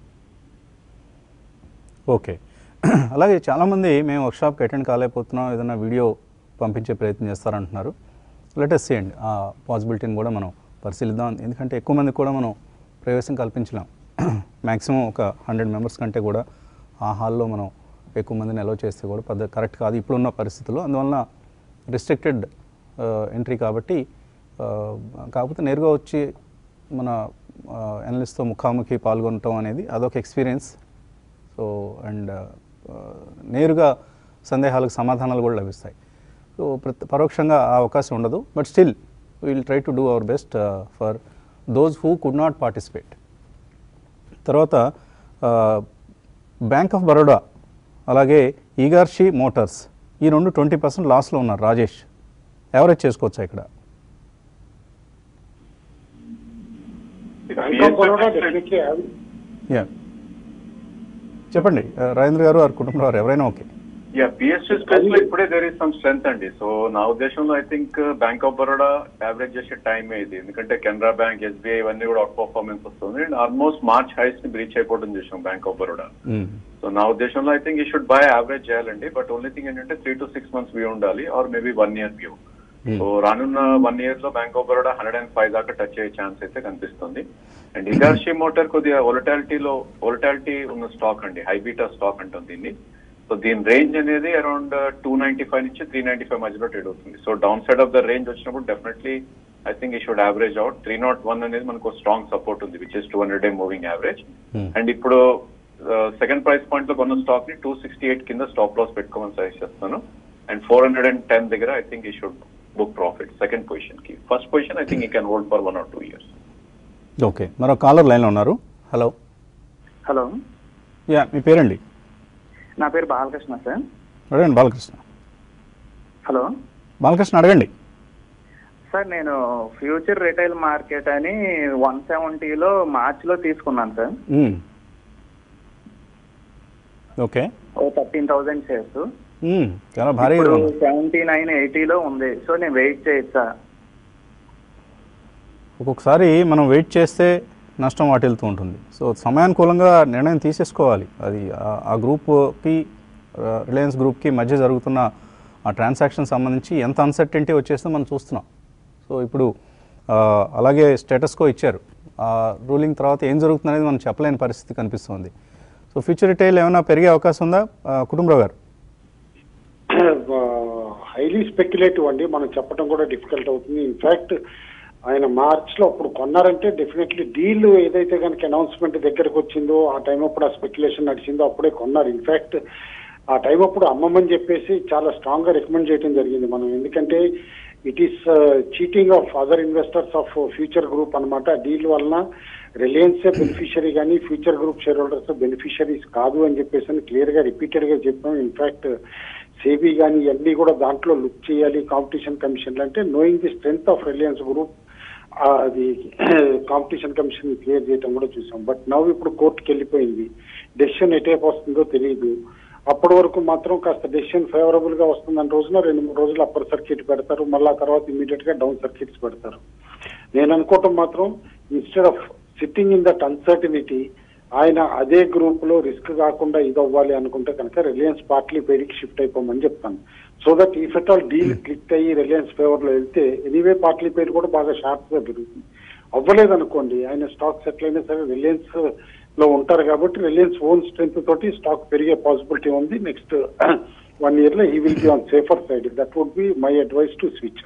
[SPEAKER 1] okay అలాగే చాలామంది మేము వర్క్షాప్కి అటెండ్ కాలేకపోతున్నాం ఏదైనా వీడియో పంపించే ప్రయత్నం చేస్తారంటున్నారు లెటెస్ట్ చేయండి ఆ పాసిబిలిటీని కూడా మనం పరిశీలిద్దాం ఎందుకంటే ఎక్కువ మందికి కూడా మనం ప్రవేశం కల్పించలేం మ్యాక్సిమం ఒక హండ్రెడ్ మెంబర్స్ కంటే కూడా ఆ హాల్లో మనం ఎక్కువ మందిని అలౌ చేస్తే కూడా పద్ధతి కరెక్ట్ కాదు ఇప్పుడున్న పరిస్థితుల్లో అందువలన రిస్ట్రిక్టెడ్ ఎంట్రీ కాబట్టి ఆ, కాకపోతే నేరుగా వచ్చి మన ఎనలిస్ట్తో ముఖాముఖి పాల్గొనటం అనేది అదొక ఎక్స్పీరియన్స్ సో అండ్ నేరుగా సందేహాలకు సమాధానాలు కూడా లభిస్తాయి సో ప్రతి పరోక్షంగా ఆ అవకాశం ఉండదు but still will try to do our best for those who could not participate తర్వాత బ్యాంక్ ఆఫ్ బరోడా అలాగే ఈగార్షి మోటార్స్ ఈ రెండు ట్వంటీ పర్సెంట్ లాస్లో ఉన్నారు రాజేష్ ఎవరేజ్ చేసుకోవచ్చా ఇక్కడ
[SPEAKER 2] Bank of Baroda definitely
[SPEAKER 1] yeah చెప్పండి ఆ, రాజేంద్ర గారు వారి కుటుంబం వారు ఎవరైనా ఓకే
[SPEAKER 4] యా పిఎస్యూ స్పేస్ లో ఇప్పుడే దేర్ ఇస్ సమ్ స్ట్రెంత్ అండి సో నా ఉద్దేశంలో I think Bank of Baroda average చేసే టైమే ఇది ఎందుకంటే కెనరా బ్యాంక్ ఎస్బీఐ ఇవన్నీ కూడా అవుట్ పర్ఫార్మెన్స్ వస్తుంది అండ్ ఆల్మోస్ట్ మార్చ్ హైస్ ని బ్రీచ్ అయిపోవడం చూసాం బ్యాంక్ ఆఫ్ బరోడా సో నా ఉద్దేశంలో I think we should buy average చేయాలండి బట్ ఓన్లీ థింగ్ ఏంటంటే three to six months view ఉండాలి or maybe one year view so రానున్న వన్ ఇయర్ లో Bank of Baroda hundred and five దాకా టచ్ అయ్యే chance అయితే కనిపిస్తుంది అండ్ ఇగార్షి మోటార్ కొద్దిగా వొలటాలిటీలో వొలటాలిటీ ఉన్న స్టాక్ అండి హైబీటా స్టాక్ అంటుంది దీన్ని సో దీని రేంజ్ అనేది అరౌండ్ టూ నైన్టీ ఫైవ్ నుంచి త్రీ నైన్టీ ఫైవ్ మధ్యలో ట్రేడ్ అవుతుంది so down side of the range వచ్చినప్పుడు definitely I think we should average out three naught one అనేది మనకు స్ట్రాంగ్ సపోర్ట్ ఉంది which is two hundred day moving average and ఇప్పుడు second price point లో కొన్న stock ని two sixty eight కింద stop loss పెట్టుకోమని సజెస్ట్ చేస్తాను and four hundred and ten దగ్గర I think we should book profit second position కి first position I think we can hold for one or two years
[SPEAKER 1] okay మరో caller లైన్లో ఉన్నారు hello
[SPEAKER 6] hello
[SPEAKER 1] yeah మీ పేరండి
[SPEAKER 6] నా పేరు Balakrishna sir
[SPEAKER 1] అడగండి Balakrishna
[SPEAKER 6] hello
[SPEAKER 1] Balakrishna అడగండి
[SPEAKER 6] సార్ నేను ఫ్యూచర్ రిటైల్ మార్కెట్ అని వన్ సెవెంటీలో మార్చ్లో తీసుకున్నాను సార్
[SPEAKER 1] మ్మ్. Okay
[SPEAKER 6] oh thirteen thousand shares
[SPEAKER 1] మ్మ్. చాలా భారీగా
[SPEAKER 6] ఇప్పుడు
[SPEAKER 1] ఉంది
[SPEAKER 6] సెవెంటీ నైన్ ఎయిటీలో ఉంది సో నేను వెయిట్ చేయొచ్చా
[SPEAKER 1] ఒక్కొక్కసారి మనం వెయిట్ చేస్తే నష్టం వాటిల్తూ ఉంటుంది సో సమయానుకూలంగా నిర్ణయం తీసేసుకోవాలి అది ఆ- ఆ గ్రూప్కి రిలయన్స్ గ్రూప్కి మధ్య జరుగుతున్న ఆ ట్రాన్సాక్షన్ సంబంధించి ఎంత అన్సర్టెంటీ వచ్చేస్తుందో మనం చూస్తున్నాం సో ఇప్పుడు ఆ, అలాగే స్టేటస్కో ఇచ్చారు ఆ రూలింగ్ తర్వాత ఏం జరుగుతుంది అనేది మనం చెప్పలేని పరిస్థితి కనిపిస్తుంది సో ఫ్యూచర్ రిటైల్ ఏమైనా పెరిగే అవకాశం ఉందా ఆ, కుటుంబరావు గారు
[SPEAKER 2] హైలీ స్పెక్యులేటివ్ అండి మనం చెప్పడం కూడా డిఫికల్ట్ అవుతుంది ఇన్ఫాక్ట్ ఆయన మార్చ్ లో అప్పుడు కొన్నారంటే డెఫినెట్లీ డీల్ ఏదైతే కనుక అనౌన్స్మెంట్ దగ్గరకు వచ్చిందో ఆ టైం అప్పుడు ఆ స్పెక్యులేషన్ నడిచిందో అప్పుడే కొన్నారు ఇన్ఫాక్ట్ ఆ టైం అప్పుడు అమ్మమని చెప్పేసి చాలా స్ట్రాంగ్ గా రికమెండ్ చేయడం జరిగింది మనం ఎందుకంటే it is cheating of other investors of Future Group అనమాట డీల్ వలన రిలయన్స్ బెనిఫిషియరీ కానీ Future Group shareholders beneficiaries కాదు అని చెప్పేసి క్లియర్ గా రిపీటెడ్ గా చెప్పాం ఇన్ఫాక్ట్ సేబీ కానీ ఇవన్నీ కూడా దాంట్లో లుక్ చేయాలి కాంపిటీషన్ కమిషన్లు అంటే knowing the strength of Reliance Group అది కాంపిటీషన్ కమిషన్ క్లియర్ చేయడం కూడా చూసాం బట్ నవ్వు ఇప్పుడు కోర్టుకి వెళ్ళిపోయింది డెసిషన్ ఎటేపు వస్తుందో తెలియదు అప్పటి వరకు మాత్రం కాస్త డెసిషన్ ఫేవరబుల్ గా వస్తుందని రోజున రెండు మూడు రోజులు అప్పర్ సర్క్యూట్ పెడతారు మళ్ళీ ఆ తర్వాత ఇమీడియట్ గా డౌన్ సర్క్యూట్స్ పెడతారు నేను అనుకోవటం మాత్రం instead of sitting in that uncertainty ఆయన అదే గ్రూప్ లో రిస్క్ కాకుండా ఇది అవ్వాలి అనుకుంటే కనుక రిలయన్స్ పార్ట్లీ పేరుకి షిఫ్ట్ అయిపోమని చెప్తాను so that if at all deal click అయ్యి రిలయన్స్ ఫేవర్ లో వెళ్తే ఎనీవే పార్ట్లీ పేరు కూడా బాగా షార్ప్ గా పెరుగుతుంది అవ్వలేదు అనుకోండి ఆయన స్టాక్స్ ఎట్లయినా సరే రిలయన్స్ లో ఉంటారు కాబట్టి రిలయన్స్ ఓన్ స్ట్రెంత్ తోటి స్టాక్ పెరిగే పాసిబిలిటీ ఉంది నెక్స్ట్ వన్ ఇయర్ లో we will be on safer side that would be my advice to switch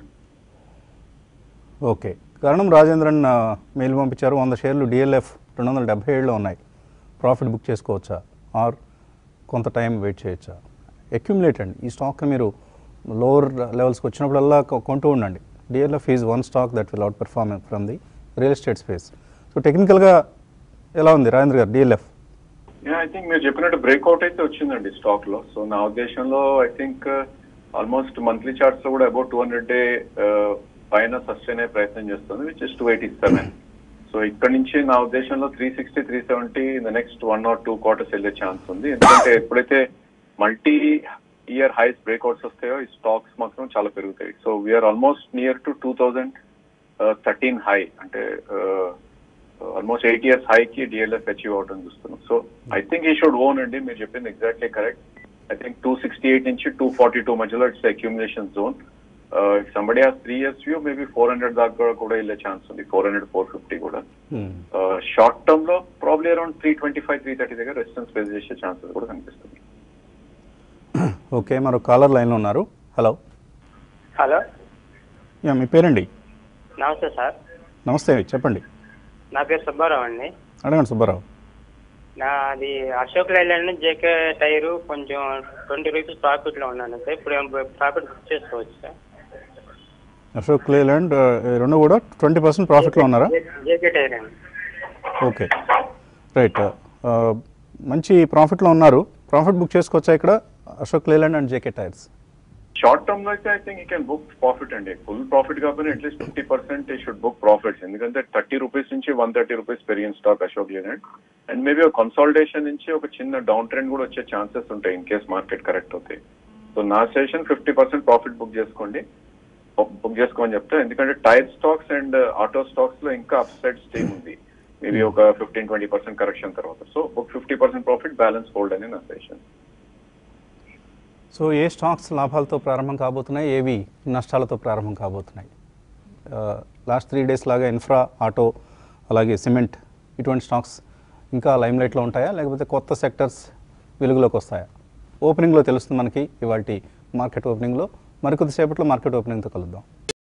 [SPEAKER 1] okay Karanam Rajendran ఆ, మెయిల్ పంపించారు వంద షేర్లు డిఎల్ఎఫ్ రెండు వందల డెబ్బై ఏడులో ఉన్నాయి ప్రాఫిట్ బుక్ చేసుకోవచ్చా ఆర్ కొంత టైం వెయిట్ చేయొచ్చా అక్యుములేట్ అండి ఈ స్టాక్ మీరు లోవర్ లెవెల్స్కి వచ్చినప్పుడల్లా కొ- కొంటూ ఉండండి DLF is one stock that will out perform from the real estate space so టెక్నికల్గా ఎలా ఉంది రాజేంద్ర గారు డిఎల్ఎఫ్
[SPEAKER 4] ఐ థింక్ మీరు చెప్పినట్టు బ్రేక్అవుట్ అయితే వచ్చిందండి స్టాక్ లో సో నా ఉద్దేశంలో I think almost monthly charts లో కూడా అబౌట్ టూ హండ్రెడ్ డే పైన సస్టైన్ అయ్యే ప్రయత్నం చేస్తుంది which is two eighty seven so ఇక్కడ నుంచి నా ఉద్దేశంలో three sixty three seventy in the next one or two quarters వెళ్ళే ఛాన్స్ ఉంది ఎందుకంటే ఎప్పుడైతే మల్టీ ఇయర్ హైస్ బ్రేక్అవుట్స్ వస్తాయో ఈ స్టాక్స్ మాత్రం చాలా పెరుగుతాయి so we're almost near to two thousand thirteen high అంటే ఆల్మోస్ట్ ఎయిట్ ఇయర్స్ హై కి డిఎల్ఎఫ్ అచీవ్ అవడం చూస్తున్నాం so I think we should own అండి మీరు చెప్పింది exactly correct I think two sixty eight నుంచి టూ ఫార్టీ టూ మధ్యలో it's accumulation zone somebody has three years view maybe four hundred దాకా కూడా- కూడా వెళ్ళే ఛాన్స్ ఉంది ఫోర్ హండ్రెడ్ ఫోర్ ఫిఫ్టీ కూడా షార్ట్ టర్మ్ లో probably around three twenty five three thirty దగ్గర రెసిస్టెన్స్ ఫేస్ చేసే ఛాన్సెస్ కూడా కనిపిస్తుంది
[SPEAKER 1] ఓకే మరో కాలర్ లైన్లో ఉన్నారు హలో
[SPEAKER 7] హలో
[SPEAKER 1] యా మీ పేరండి
[SPEAKER 7] నమస్తే సార్
[SPEAKER 1] నమస్తే చెప్పండి
[SPEAKER 7] నా పేరు సుబ్బారావు అండి
[SPEAKER 1] అడగండి సుబ్బారావు
[SPEAKER 7] నాది అశోక్ లైలాండ్ జేకే టైరు కొంచెం ట్వంటీ రూపీస్ ప్రాఫిట్ లో ఉన్నాను సార్ ఇప్పుడు ఏం ప్రాఫిట్ బుక్ చేసుకోవచ్చు సార్
[SPEAKER 1] అశోక్ లేలాండ్ ఆ, ఈ రెండు కూడా ట్వంటీ పర్సెంట్ ప్రాఫిట్లో ఉన్నారా
[SPEAKER 7] జేకే టైర్ అండి
[SPEAKER 1] ఓకే రైట్ ఆ, మంచి ప్రాఫిట్లో ఉన్నారు ప్రాఫిట్ బుక్ చేసుకోవచ్చా ఇక్కడ Ashok Leyland and JK Tyres
[SPEAKER 4] short term లో అయితే I think you can book profit అండి ఫుల్ ప్రాఫిట్ కాకపోయినా at least fifty percent we should book profits ఎందుకంటే థర్టీ రూపీస్ నుంచి వన్ థర్టీ రూపీస్ పెరిగిన stock Ashok Leyland and maybe ఒక కన్సాలిడేషన్ నుంచి ఒక చిన్న డౌన్ ట్రెండ్ కూడా వచ్చే ఛాన్సెస్ ఉంటాయి ఇన్ కేస్ మార్కెట్ కరెక్ట్ అవుతాయి సో నా session fifty percent profit book చేసుకోండి బుక్ చేసుకోమని చెప్తా ఎందుకంటే tyre stocks and auto stocks లో ఇంకా అప్ సైడ్ స్టేమ్ ఉంది మేబీ ఒక ఫిఫ్టీన్ ట్వంటీ పర్సెంట్ కరెక్షన్ తర్వాత so book fifty percent profit balance hold అని నా సెషన్
[SPEAKER 1] సో ఏ స్టాక్స్ లాభాలతో ప్రారంభం కాబోతున్నాయి ఏవి నష్టాలతో ప్రారంభం కాబోతున్నాయి లాస్ట్ త్రీ డేస్ లాగా ఇన్ఫ్రా ఆటో అలాగే సిమెంట్ ఇటువంటి స్టాక్స్ ఇంకా లైమ్లైట్లో ఉంటాయా లేకపోతే కొత్త సెక్టర్స్ వెలుగులోకి వస్తాయా ఓపెనింగ్లో తెలుస్తుంది మనకి ఇవాళ మార్కెట్ ఓపెనింగ్లో మరికొద్దిసేపట్లో మార్కెట్ ఓపెనింగ్తో కలుద్దాం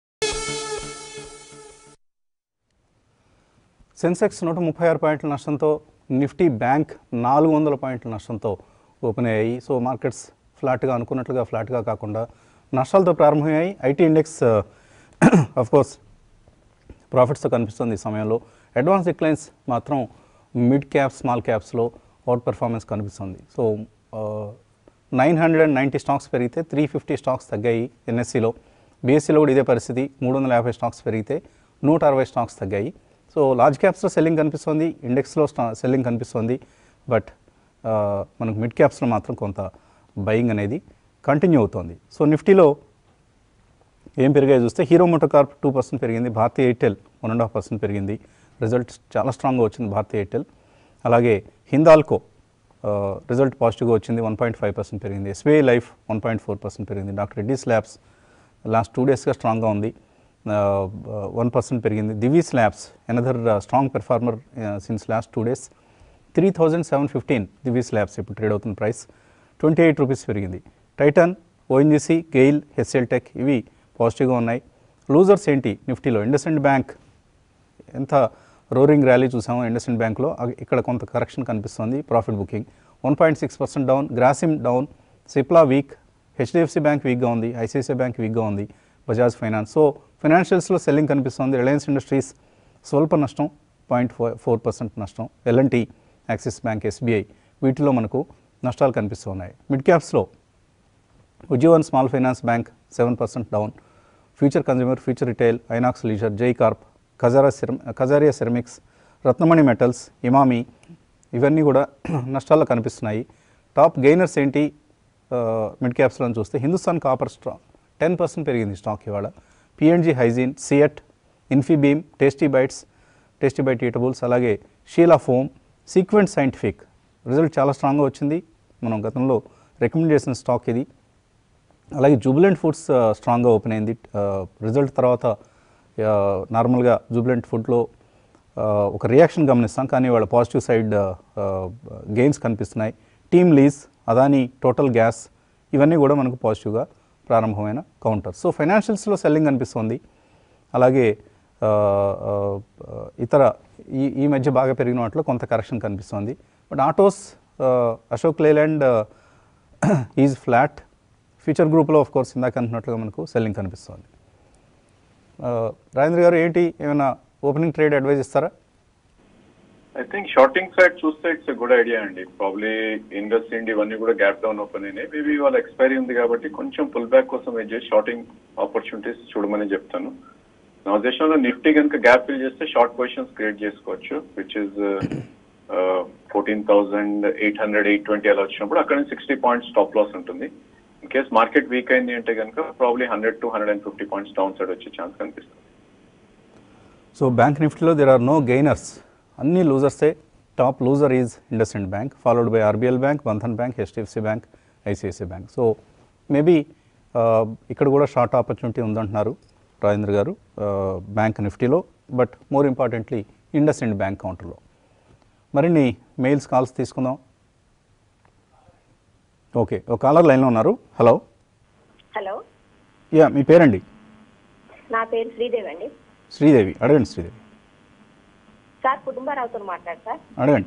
[SPEAKER 1] సెన్సెక్స్ నూట ముప్పై ఆరు పాయింట్ల నష్టంతో నిఫ్టీ బ్యాంక్ నాలుగు వందల పాయింట్ల నష్టంతో ఓపెన్ అయ్యాయి సో మార్కెట్స్ ఫ్లాట్గా అనుకున్నట్లుగా ఫ్లాట్గా కాకుండా నష్టాలతో ప్రారంభమయ్యాయి ఐటీ ఇండెక్స్ అఫ్ కోర్స్ ప్రాఫిట్స్తో కనిపిస్తుంది ఈ సమయంలో అడ్వాన్స్ డిక్లైన్స్ మాత్రం మిడ్ క్యాప్ స్మాల్ క్యాప్స్లో అవుట్ పెర్ఫార్మెన్స్ కనిపిస్తుంది so nine hundred and ninety stocks పెరిగితే త్రీ ఫిఫ్టీ స్టాక్స్ తగ్గాయి ఎన్ఎస్సిలో బీఎస్సీలో కూడా ఇదే పరిస్థితి మూడు వందల యాభై స్టాక్స్ పెరిగితే నూట అరవై స్టాక్స్ తగ్గాయి సో లార్జ్ క్యాప్స్లో సెల్లింగ్ కనిపిస్తుంది ఇండెక్స్లో స్టా సెల్లింగ్ కనిపిస్తుంది బట్ మనకు మిడ్ క్యాప్స్లో మాత్రం కొంత బయింగ్ అనేది కంటిన్యూ అవుతోంది సో నిఫ్టీలో ఏం పెరిగాయి చూస్తే Hero Moto Corp two percent పెరిగింది Bharti Airtel one and half percent పెరిగింది రిజల్ట్ చాలా స్ట్రాంగ్గా వచ్చింది భారతీయ ఎయిర్టెల్ అలాగే హిందాల్కో రిజల్ట్ పాజిటివ్గా వచ్చింది వన్ పాయింట్ ఫైవ్ పర్సెంట్ పెరిగింది SBI Life one point four percent పెరిగింది doctor Reddy's labs last two డేస్గా స్ట్రాంగ్గా ఉంది వన్ పర్సెంట్ పెరిగింది Divi's labs another strong performer since last two days three thousand seven fifteen Divi's labs ఇప్పుడు ట్రేడ్ అవుతున్న ప్రైస్ ట్వంటీ ఎయిట్ రూపీస్ పెరిగింది Titan ONGC GAIL HCL Tech ఇవి పాజిటివ్గా ఉన్నాయి లూజర్స్ ఏంటి నిఫ్టీలో ఇండస్ఇండ్ బ్యాంక్ ఎంత రోరింగ్ ర్యాలీ చూసామో ఇండస్ఇండ్ బ్యాంక్లో అగ్- ఇక్కడ కొంత కరెక్షన్ కనిపిస్తుంది profit booking one point six percent down Grasim down Cipla weak HDFC bank వీక్గా ఉంది ఐసిఐసిఐ బ్యాంక్ వీక్గా ఉంది బజాజ్ ఫైనాన్స్ సో ఫైనాన్షియల్స్లో సెల్లింగ్ కనిపిస్తుంది రిలయన్స్ ఇండస్ట్రీస్ స్వల్ప నష్టం పాయింట్ ఫోర్ ఫోర్ పర్సెంట్ నష్టం ఎల్ఎన్టీ యాక్సిస్ బ్యాంక్ ఎస్బీఐ వీటిలో మనకు నష్టాలు కనిపిస్తున్నాయి మిడ్ క్యాప్స్లో Ujjivan small finance bank seven percent down Future Consumer Future Retail Inox Leisure Jai Corp ఖజారా సిరమ్ ఖజారియా సిరమిక్స్ రత్నమణి మెటల్స్ ఇమామి ఇవన్నీ కూడా నష్టాల్లో కనిపిస్తున్నాయి టాప్ గెయినర్స్ ఏంటి మిడ్ క్యాప్స్లో అని చూస్తే హిందుస్థాన్ కాపర్ స్టా టెన్ పర్సెంట్ పెరిగింది స్టాక్ ఇవాళ P&G Hygiene CEAT Infibeam Tasty Bites Tasty Bite eatables అలాగే Sheela Foam Sequent Scientific result చాలా స్ట్రాంగ్గా వచ్చింది మనం గతంలో రికమెండ్ చేసిన స్టాక్ ఇది అలాగే జూబిలెంట్ ఫుడ్స్ ఆ, స్ట్రాంగ్గా ఓపెన్ అయింది ఆ, రిజల్ట్ తర్వాత ఆ, నార్మల్గా జూబిలెంట్ ఫుడ్లో ఆ, ఒక రియాక్షన్ గమనిస్తాం కానీ వాళ్ళ పాజిటివ్ సైడ్ గెయిన్స్ కనిపిస్తున్నాయి TeamLease Adani Total Gas ఇవన్నీ కూడా మనకు పాజిటివ్గా ప్రారంభమైన కౌంటర్ సో ఫైనాన్షియల్స్లో సెల్లింగ్ కనిపిస్తుంది అలాగే ఆ, ఆ, ఆ, ఇతర ఈ ఈ మధ్య బాగా పెరిగిన వాటిలో కొంత కరెక్షన్ కనిపిస్తుంది but autos Ashok Leyland is flat Future గ్రూప్లో ఆఫ్ కోర్స్ ఇందాక అంటున్నట్లుగా మనకు సెల్లింగ్ కనిపిస్తుంది ఆ, రాజేంద్ర గారు ఏంటి ఏమైనా ఓపెనింగ్ ట్రేడ్ అడ్వైజ్ ఇస్తారా
[SPEAKER 4] ఐ థింక్ షార్టింగ్ సైడ్ చూస్తే ఇట్స్ ఎ గుడ్ ఐడియా అండి ప్రాబ్లీ ఇన్వెస్ట్ ఇండి ఇవన్నీ కూడా గ్యాప్ డౌన్ ఓపెన్ అయినాయి మేబీ వాళ్ళ ఎక్స్పైరీ ఉంది కాబట్టి కొంచెం పుల్ బ్యాక్ కోసం వెయిట్ చేసి షార్టింగ్ ఆపర్చునిటీస్ చూడమని చెప్తాను నా ఉద్దేశంలో నిఫ్టీ కనుక గ్యాప్ ఫిల్ చేస్తే షార్ట్ పొజిషన్స్ క్రియేట్ చేసుకోవచ్చు which is fourteen thousand eight hundred eight twenty అలా వచ్చినప్పుడు అక్కడ నుంచి సిక్స్టీ పాయింట్స్ స్టాప్ లాస్ ఉంటుంది ఇన్ కేస్ మార్కెట్ వీక్ అయింది అంటే కనుక probably hundred to hundred and fifty points down side వచ్చే ఛాన్స్ కనిపిస్తుంది
[SPEAKER 1] సో బ్యాంక్ నిఫ్టీలో దేర్ ఆర్ నో గెయినర్స్ అన్ని లూజర్సే top loser is IndusInd bank followed by RBL bank Bandhan bank HDFC bank ICICI bank so maybe ఇక్కడ కూడా short opportunity ఉందంటున్నారు Rajendra garu bank నిఫ్టీలో but more importantly IndusInd bank కౌంటర్లో మరిన్ని మెయిల్స్ కాల్స్ తీసుకుందాం ఓకే ఒక కాలర్ లైన్లో ఉన్నారు హలో
[SPEAKER 8] హలో
[SPEAKER 1] యా మీ పేరండి
[SPEAKER 8] నా పేరు శ్రీదేవి అండి
[SPEAKER 1] శ్రీదేవి అడగండి శ్రీదేవి
[SPEAKER 8] సార్ కుటుంబరావుతో మాట్లాడు సార్
[SPEAKER 1] అడగండి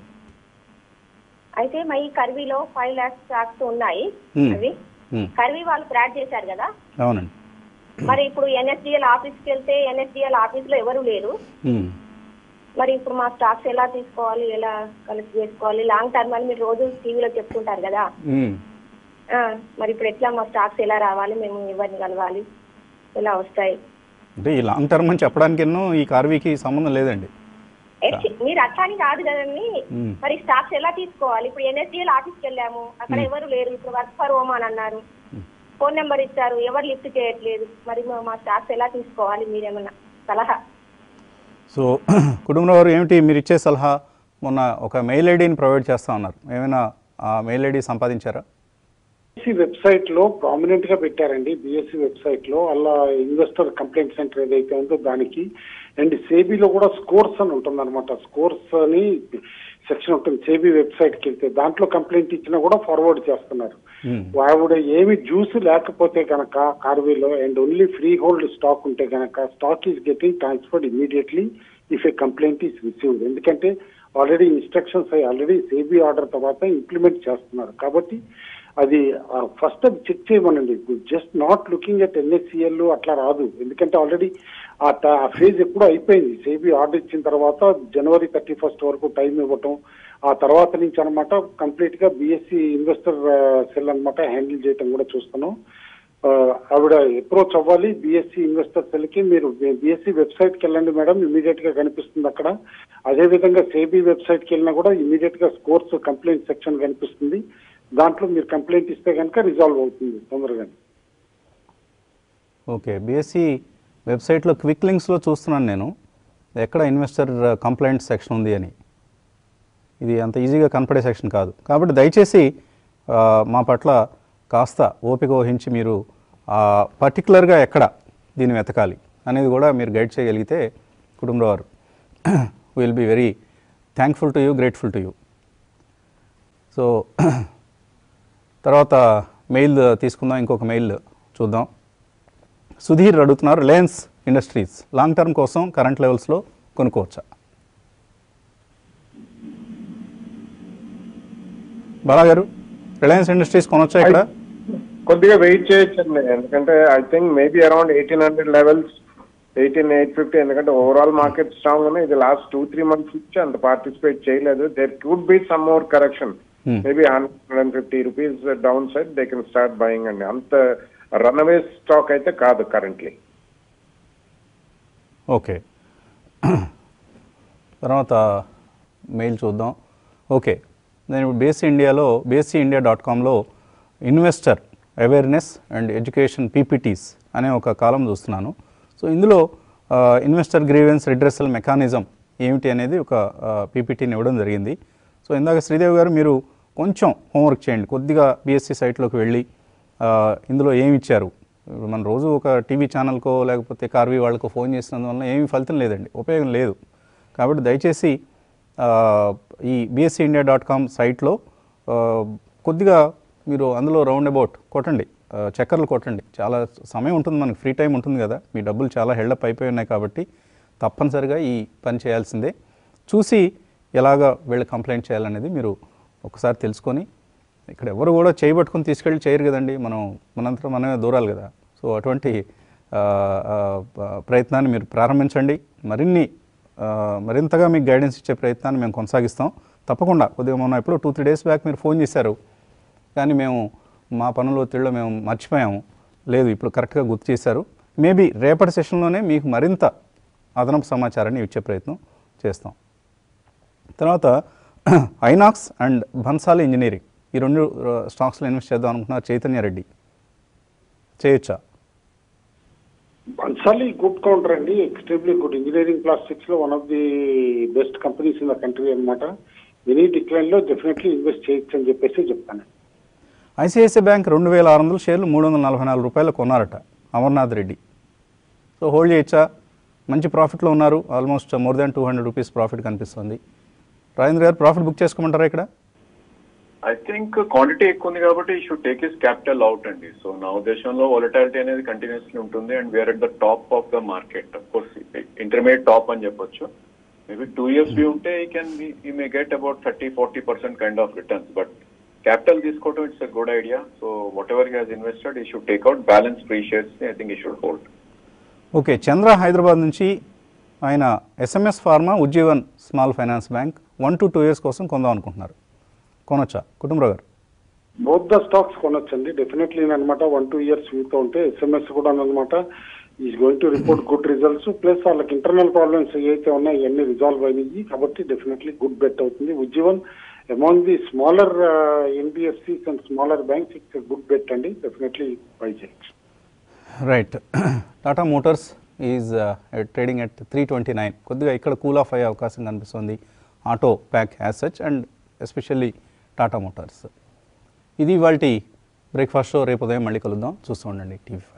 [SPEAKER 8] అయితే మా ఈ కర్వీలో ఫైవ్ ల్యాక్స్ స్టాక్స్ ఉన్నాయి
[SPEAKER 1] Hmm.
[SPEAKER 8] అవి
[SPEAKER 1] Hmm.
[SPEAKER 8] కర్వీ వాళ్ళు ఫ్రాడ్ చేశారు కదా
[SPEAKER 1] అవునండి
[SPEAKER 8] మరి ఇప్పుడు ఎన్ఎస్డిఎల్ ఆఫీస్కి వెళ్తే ఎన్ఎస్డిఎల్ ఆఫీస్ లో ఎవరు లేరు
[SPEAKER 1] మ్మ్.
[SPEAKER 8] మరి ఇప్పుడు మా స్టాక్స్ ఎలా తీసుకోవాలి ఎలా కలెక్ట్ చేసుకోవాలి లాంగ్ టర్మ్ అని మీరు రోజు టీవీలో చెప్తుంటారు కదా
[SPEAKER 1] మ్మ్.
[SPEAKER 8] ఆ, మరి ఇప్పుడు ఎట్లా మా స్టాక్స్ ఎలా రావాలి మేము ఎవరిని కలవాలి ఎలా వస్తాయి
[SPEAKER 1] అంటే ఈ లాంగ్ టర్మ్ అని చెప్పడానికి ఎన్నో ఈ కార్వీకి సంబంధం లేదండి
[SPEAKER 8] ఏ, చి- మీరు అట్లా అని కాదు కదండి
[SPEAKER 1] మ్మ్.
[SPEAKER 8] మరి స్టాక్స్ ఎలా తీసుకోవాలి ఇప్పుడు ఎన్ఎస్డిఎల్ ఆఫీస్కి వెళ్ళాము అక్కడ ఎవరు లేరు ఇప్పుడు వర్క్ ఫర్ హోమ్ అని అన్నారు ఫోన్ నెంబర్ ఇచ్చారు ఎవరు లిఫ్ట్ చేయట్లేదు మరి మా- మా స్టాక్స్ ఎలా తీసుకోవాలి మీరేమన్నా సలహా
[SPEAKER 1] సో కుటుంబరావు గారు ఏమిటి మీరు ఇచ్చే సలహా మొన్న ఒక మెయిల్ ఐడిని ప్రొవైడ్ చేస్తా ఉన్నారు ఏమైనా ఆ మెయిల్ ఐడి సంపాదించారా
[SPEAKER 2] బిఎస్సి వెబ్సైట్ లో ప్రామినెంట్ గా పెట్టారండి బిఎస్సి వెబ్సైట్ లో అలా ఇన్వెస్టర్ కంప్లైంట్ సెంటర్ ఏదైతే ఉందో దానికి అండ్ సేబీలో కూడా స్కోర్స్ అని ఉంటుంది అనమాట స్కోర్స్ అని సెక్షన్ ఉంటుంది సేబీ వెబ్సైట్ కి వెళ్తే దాంట్లో కంప్లైంట్ ఇచ్చినా కూడా ఫార్వర్డ్ చేస్తున్నారు
[SPEAKER 1] మ్మ్.
[SPEAKER 2] ఆవిడ ఏమి జ్యూస్ లేకపోతే గనక కార్వీలో and only free hold stock ఉంటే గనక stock is getting transferred immediately if a complaint is received ఎందుకంటే ఆల్రెడీ ఇన్స్ట్రక్షన్స్ అయ్యి ఆల్రెడీ సేబీ ఆర్డర్ తర్వాత ఇంప్లిమెంట్ చేస్తున్నారు కాబట్టి అది ఫస్ట్ అది చెక్ చేయమనండి just not looking at NSDL అట్లా రాదు ఎందుకంటే ఆల్రెడీ ఆ ట- ఆ ఫేజ్ ఎప్పుడో అయిపోయింది సేబీ ఆర్డర్ ఇచ్చిన తర్వాత జనవరి థర్టీ ఫస్ట్ వరకు టైం ఇవ్వటం ఆ తర్వాత నుంచి అనమాట కంప్లీట్ గా బిఎస్సి ఇన్వెస్టర్ సెల్ అన్నమాట హ్యాండిల్ చేయటం కూడా చూస్తున్నాం ఆ, ఆవిడ అప్రోచ్ అవ్వాలి బిఎస్సి ఇన్వెస్టర్ సెల్ కి మీరు బిఎస్సి వెబ్సైట్ కి వెళ్ళండి మేడం ఇమీడియట్ గా కనిపిస్తుంది అక్కడ అదే విధంగా సేబీ వెబ్సైట్ కి వెళ్ళినా కూడా ఇమీడియట్ గా స్కోర్స్ కంప్లైంట్ సెక్షన్ కనిపిస్తుంది దాంట్లో మీరు కంప్లైంట్ ఇస్తే కనుక రిజాల్వ్ అవుతుంది తొందరగా
[SPEAKER 1] ఓకే బీఎస్సీ వెబ్సైట్లో క్విక్ లింక్స్లో చూస్తున్నాను నేను ఎక్కడ ఇన్వెస్టర్ కంప్లైంట్ సెక్షన్ ఉంది అని ఇది అంత ఈజీగా కనపడే సెక్షన్ కాదు కాబట్టి దయచేసి ఆ, మా పట్ల కాస్త ఓపిక వహించి మీరు పర్టికులర్గా ఎక్కడ దీన్ని వెతకాలి అనేది కూడా మీరు గైడ్ చేయగలిగితే కుటుంబ వారు will be very thankful to you grateful to you so తర్వాత మెయిల్ తీసుకుందాం ఇంకొక మెయిల్ చూద్దాం సుధీర్ అడుగుతున్నారు రిలయన్స్ ఇండస్ట్రీస్ లాంగ్ టర్మ్ కోసం కరెంట్ లెవెల్స్లో కొనుక్కోవచ్చా బాలా గారు రిలయన్స్ ఇండస్ట్రీస్ కొనొచ్చా ఇక్కడ
[SPEAKER 3] కొద్దిగా వెయిట్ చేయొచ్చండి ఎందుకంటే I think maybe around eighteen hundred levels eighteen eight fifty ఎందుకంటే ఓవరాల్ మార్కెట్ స్ట్రాంగ్ ఉన్నాయి ఇది లాస్ట్ టూ త్రీ మంత్స్ నుంచి అంత పార్టిసిపేట్ చేయలేదు there could be some more correction
[SPEAKER 1] Hmm.
[SPEAKER 3] Maybe hundred and fifty rupees down side they can start buying అండి అంత runaway stock అయితే కాదు కరెంట్లీ
[SPEAKER 1] ఓకే తర్వాత మెయిల్ చూద్దాం ఓకే నేను ఇప్పుడు బేస్ ఇండియాలో బేసీ ఇండియా డాట్ కామ్లో investor awareness and education PPTs అనే ఒక కాలం చూస్తున్నాను సో ఇందులో ఇన్వెస్టర్ గ్రీవెన్స్ రిడ్రెసల్ మెకానిజం ఏమిటి అనేది ఒక పీపీటీని ఇవ్వడం జరిగింది సో ఇందాక శ్రీదేవి గారు మీరు కొంచెం హోంవర్క్ చేయండి కొద్దిగా బీఎస్సీ సైట్లోకి వెళ్ళి ఆ, ఇందులో ఏమి ఇచ్చారు ఇప్పుడు మన రోజు ఒక టీవీ ఛానల్కో లేకపోతే కార్వీ వాళ్ళకో ఫోన్ చేసినందువల్ల ఏమీ ఫలితం లేదండి ఉపయోగం లేదు కాబట్టి దయచేసి ఆ, ఈ బీఎస్సీ ఇండియా డాట్ కామ్ సైట్లో ఆ, కొద్దిగా మీరు అందులో రౌండ్ అబౌట్ కొట్టండి ఆ, చక్కర్లు కొట్టండి చాలా సమయం ఉంటుంది మనకి ఫ్రీ టైం ఉంటుంది కదా మీ డబ్బులు చాలా హెల్డప్ అయిపోయి ఉన్నాయి కాబట్టి తప్పనిసరిగా ఈ పని చేయాల్సిందే చూసి ఎలాగ వీళ్ళు కంప్లైంట్ చేయాలనేది మీరు ఒకసారి తెలుసుకొని ఇక్కడ ఎవరు కూడా చేయబట్టుకుని తీసుకెళ్ళి చేయరు కదండి మనం మనంతరం మనమే దూరాలి కదా సో అటువంటి ఆ, ఆ, ప్రయత్నాన్ని మీరు ప్రారంభించండి మరిన్ని ఆ, మరింతగా మీకు గైడెన్స్ ఇచ్చే ప్రయత్నాన్ని మేము కొనసాగిస్తాం తప్పకుండా కొద్దిగా మొన్న ఎప్పుడో టూ త్రీ డేస్ బ్యాక్ మీరు ఫోన్ చేశారు కానీ మేము మా పనుల ఒత్తిడిలో మేము మర్చిపోయాము లేదు ఇప్పుడు కరెక్ట్గా గుర్తు చేశారు మేబీ రేపటి సెషన్లోనే మీకు మరింత అదనపు సమాచారాన్ని ఇచ్చే ప్రయత్నం చేస్తాం తర్వాత ఐనాక్స్ అండ్ బన్సాలి ఇంజనీరింగ్ ఈ రెండు స్టాక్స్లో ఇన్వెస్ట్ చేద్దాం అనుకుంటున్నారు చైతన్య రెడ్డి చేయొచ్చా
[SPEAKER 2] బన్సాలి గుడ్ కౌంటర్ అండి ఎక్స్ట్రీమ్లీ గుడ్ ఇంజనీరింగ్ ప్లాస్టిక్స్ లో one of the best companies in the country అనమాట ఎనీ డిక్లైన్ లో డెఫినెట్లీ ఇన్వెస్ట్ చేయొచ్చు అని చెప్పేసి చెప్తాను
[SPEAKER 1] ఐసిఐసిఐ బ్యాంక్ రెండు వేల ఆరు వందల షేర్లు మూడు వందల నలభై నాలుగు రూపాయలు కొన్నారట అమర్నాథ్ రెడ్డి సో హోల్డ్ చేయొచ్చా మంచి ప్రాఫిట్లో ఉన్నారు almost more than two hundred rupees profit కనిపిస్తుంది రాజేంద్ర గారు ప్రాఫిట్ బుక్ చేసుకోమంటారా ఇక్కడ
[SPEAKER 4] ఐ థింక్ క్వాంటిటీ ఎక్కువ ఉంది కాబట్టి he should take his capital out అండి సో నా ఉద్దేశంలో వాలటాలిటీ అనేది కంటిన్యూస్లీ ఉంటుంది and we're at the top of the market of course intermediate top అని చెప్పొచ్చు మేబీ టూ ఇయర్స్ వ్యూ ఉంటే he can you may get about thirty forty percent kind of returns but capital తీసుకోవడం it's a good idea so whatever has invested he should take out balance free shares I think we should hold
[SPEAKER 1] okay Chandra Hyderabad నుంచి ఆయన SMS pharma Ujjivan small finance bank one to two years కోసం కొందాం అనుకుంటున్నారు కొనొచ్చా Kutumbarao garu
[SPEAKER 2] both the stocks కొనొచ్చండి definitely అనమాట one two years వ్యూతో ఉంటే ఎస్ఎంఎస్ కూడా అనమాట is going to report good results plus వాళ్ళకి ఇంటర్నల్ ప్రాబ్లమ్స్ ఏవైతే ఉన్నాయో ఇవన్నీ రిజాల్వ్ అయినాయి కాబట్టి డెఫినెట్లీ గుడ్ బెట్ అవుతుంది Ujjivan among the smaller NBFCs and smaller banks it's good bet అండి డెఫినెట్లీ బై చేయొచ్చు
[SPEAKER 1] right Tata Motors is trading at three twenty nine కొద్దిగా ఇక్కడ కూల్ ఆఫ్ అయ్యే అవకాశం కనిపిస్తుంది auto pack as such and especially Tata Motors ఇది ఇవాళ బ్రేక్ఫాస్ట్ షో రేపు ఉదయం మళ్ళీ కలుద్దాం చూస్తూ ఉండండి టీవీ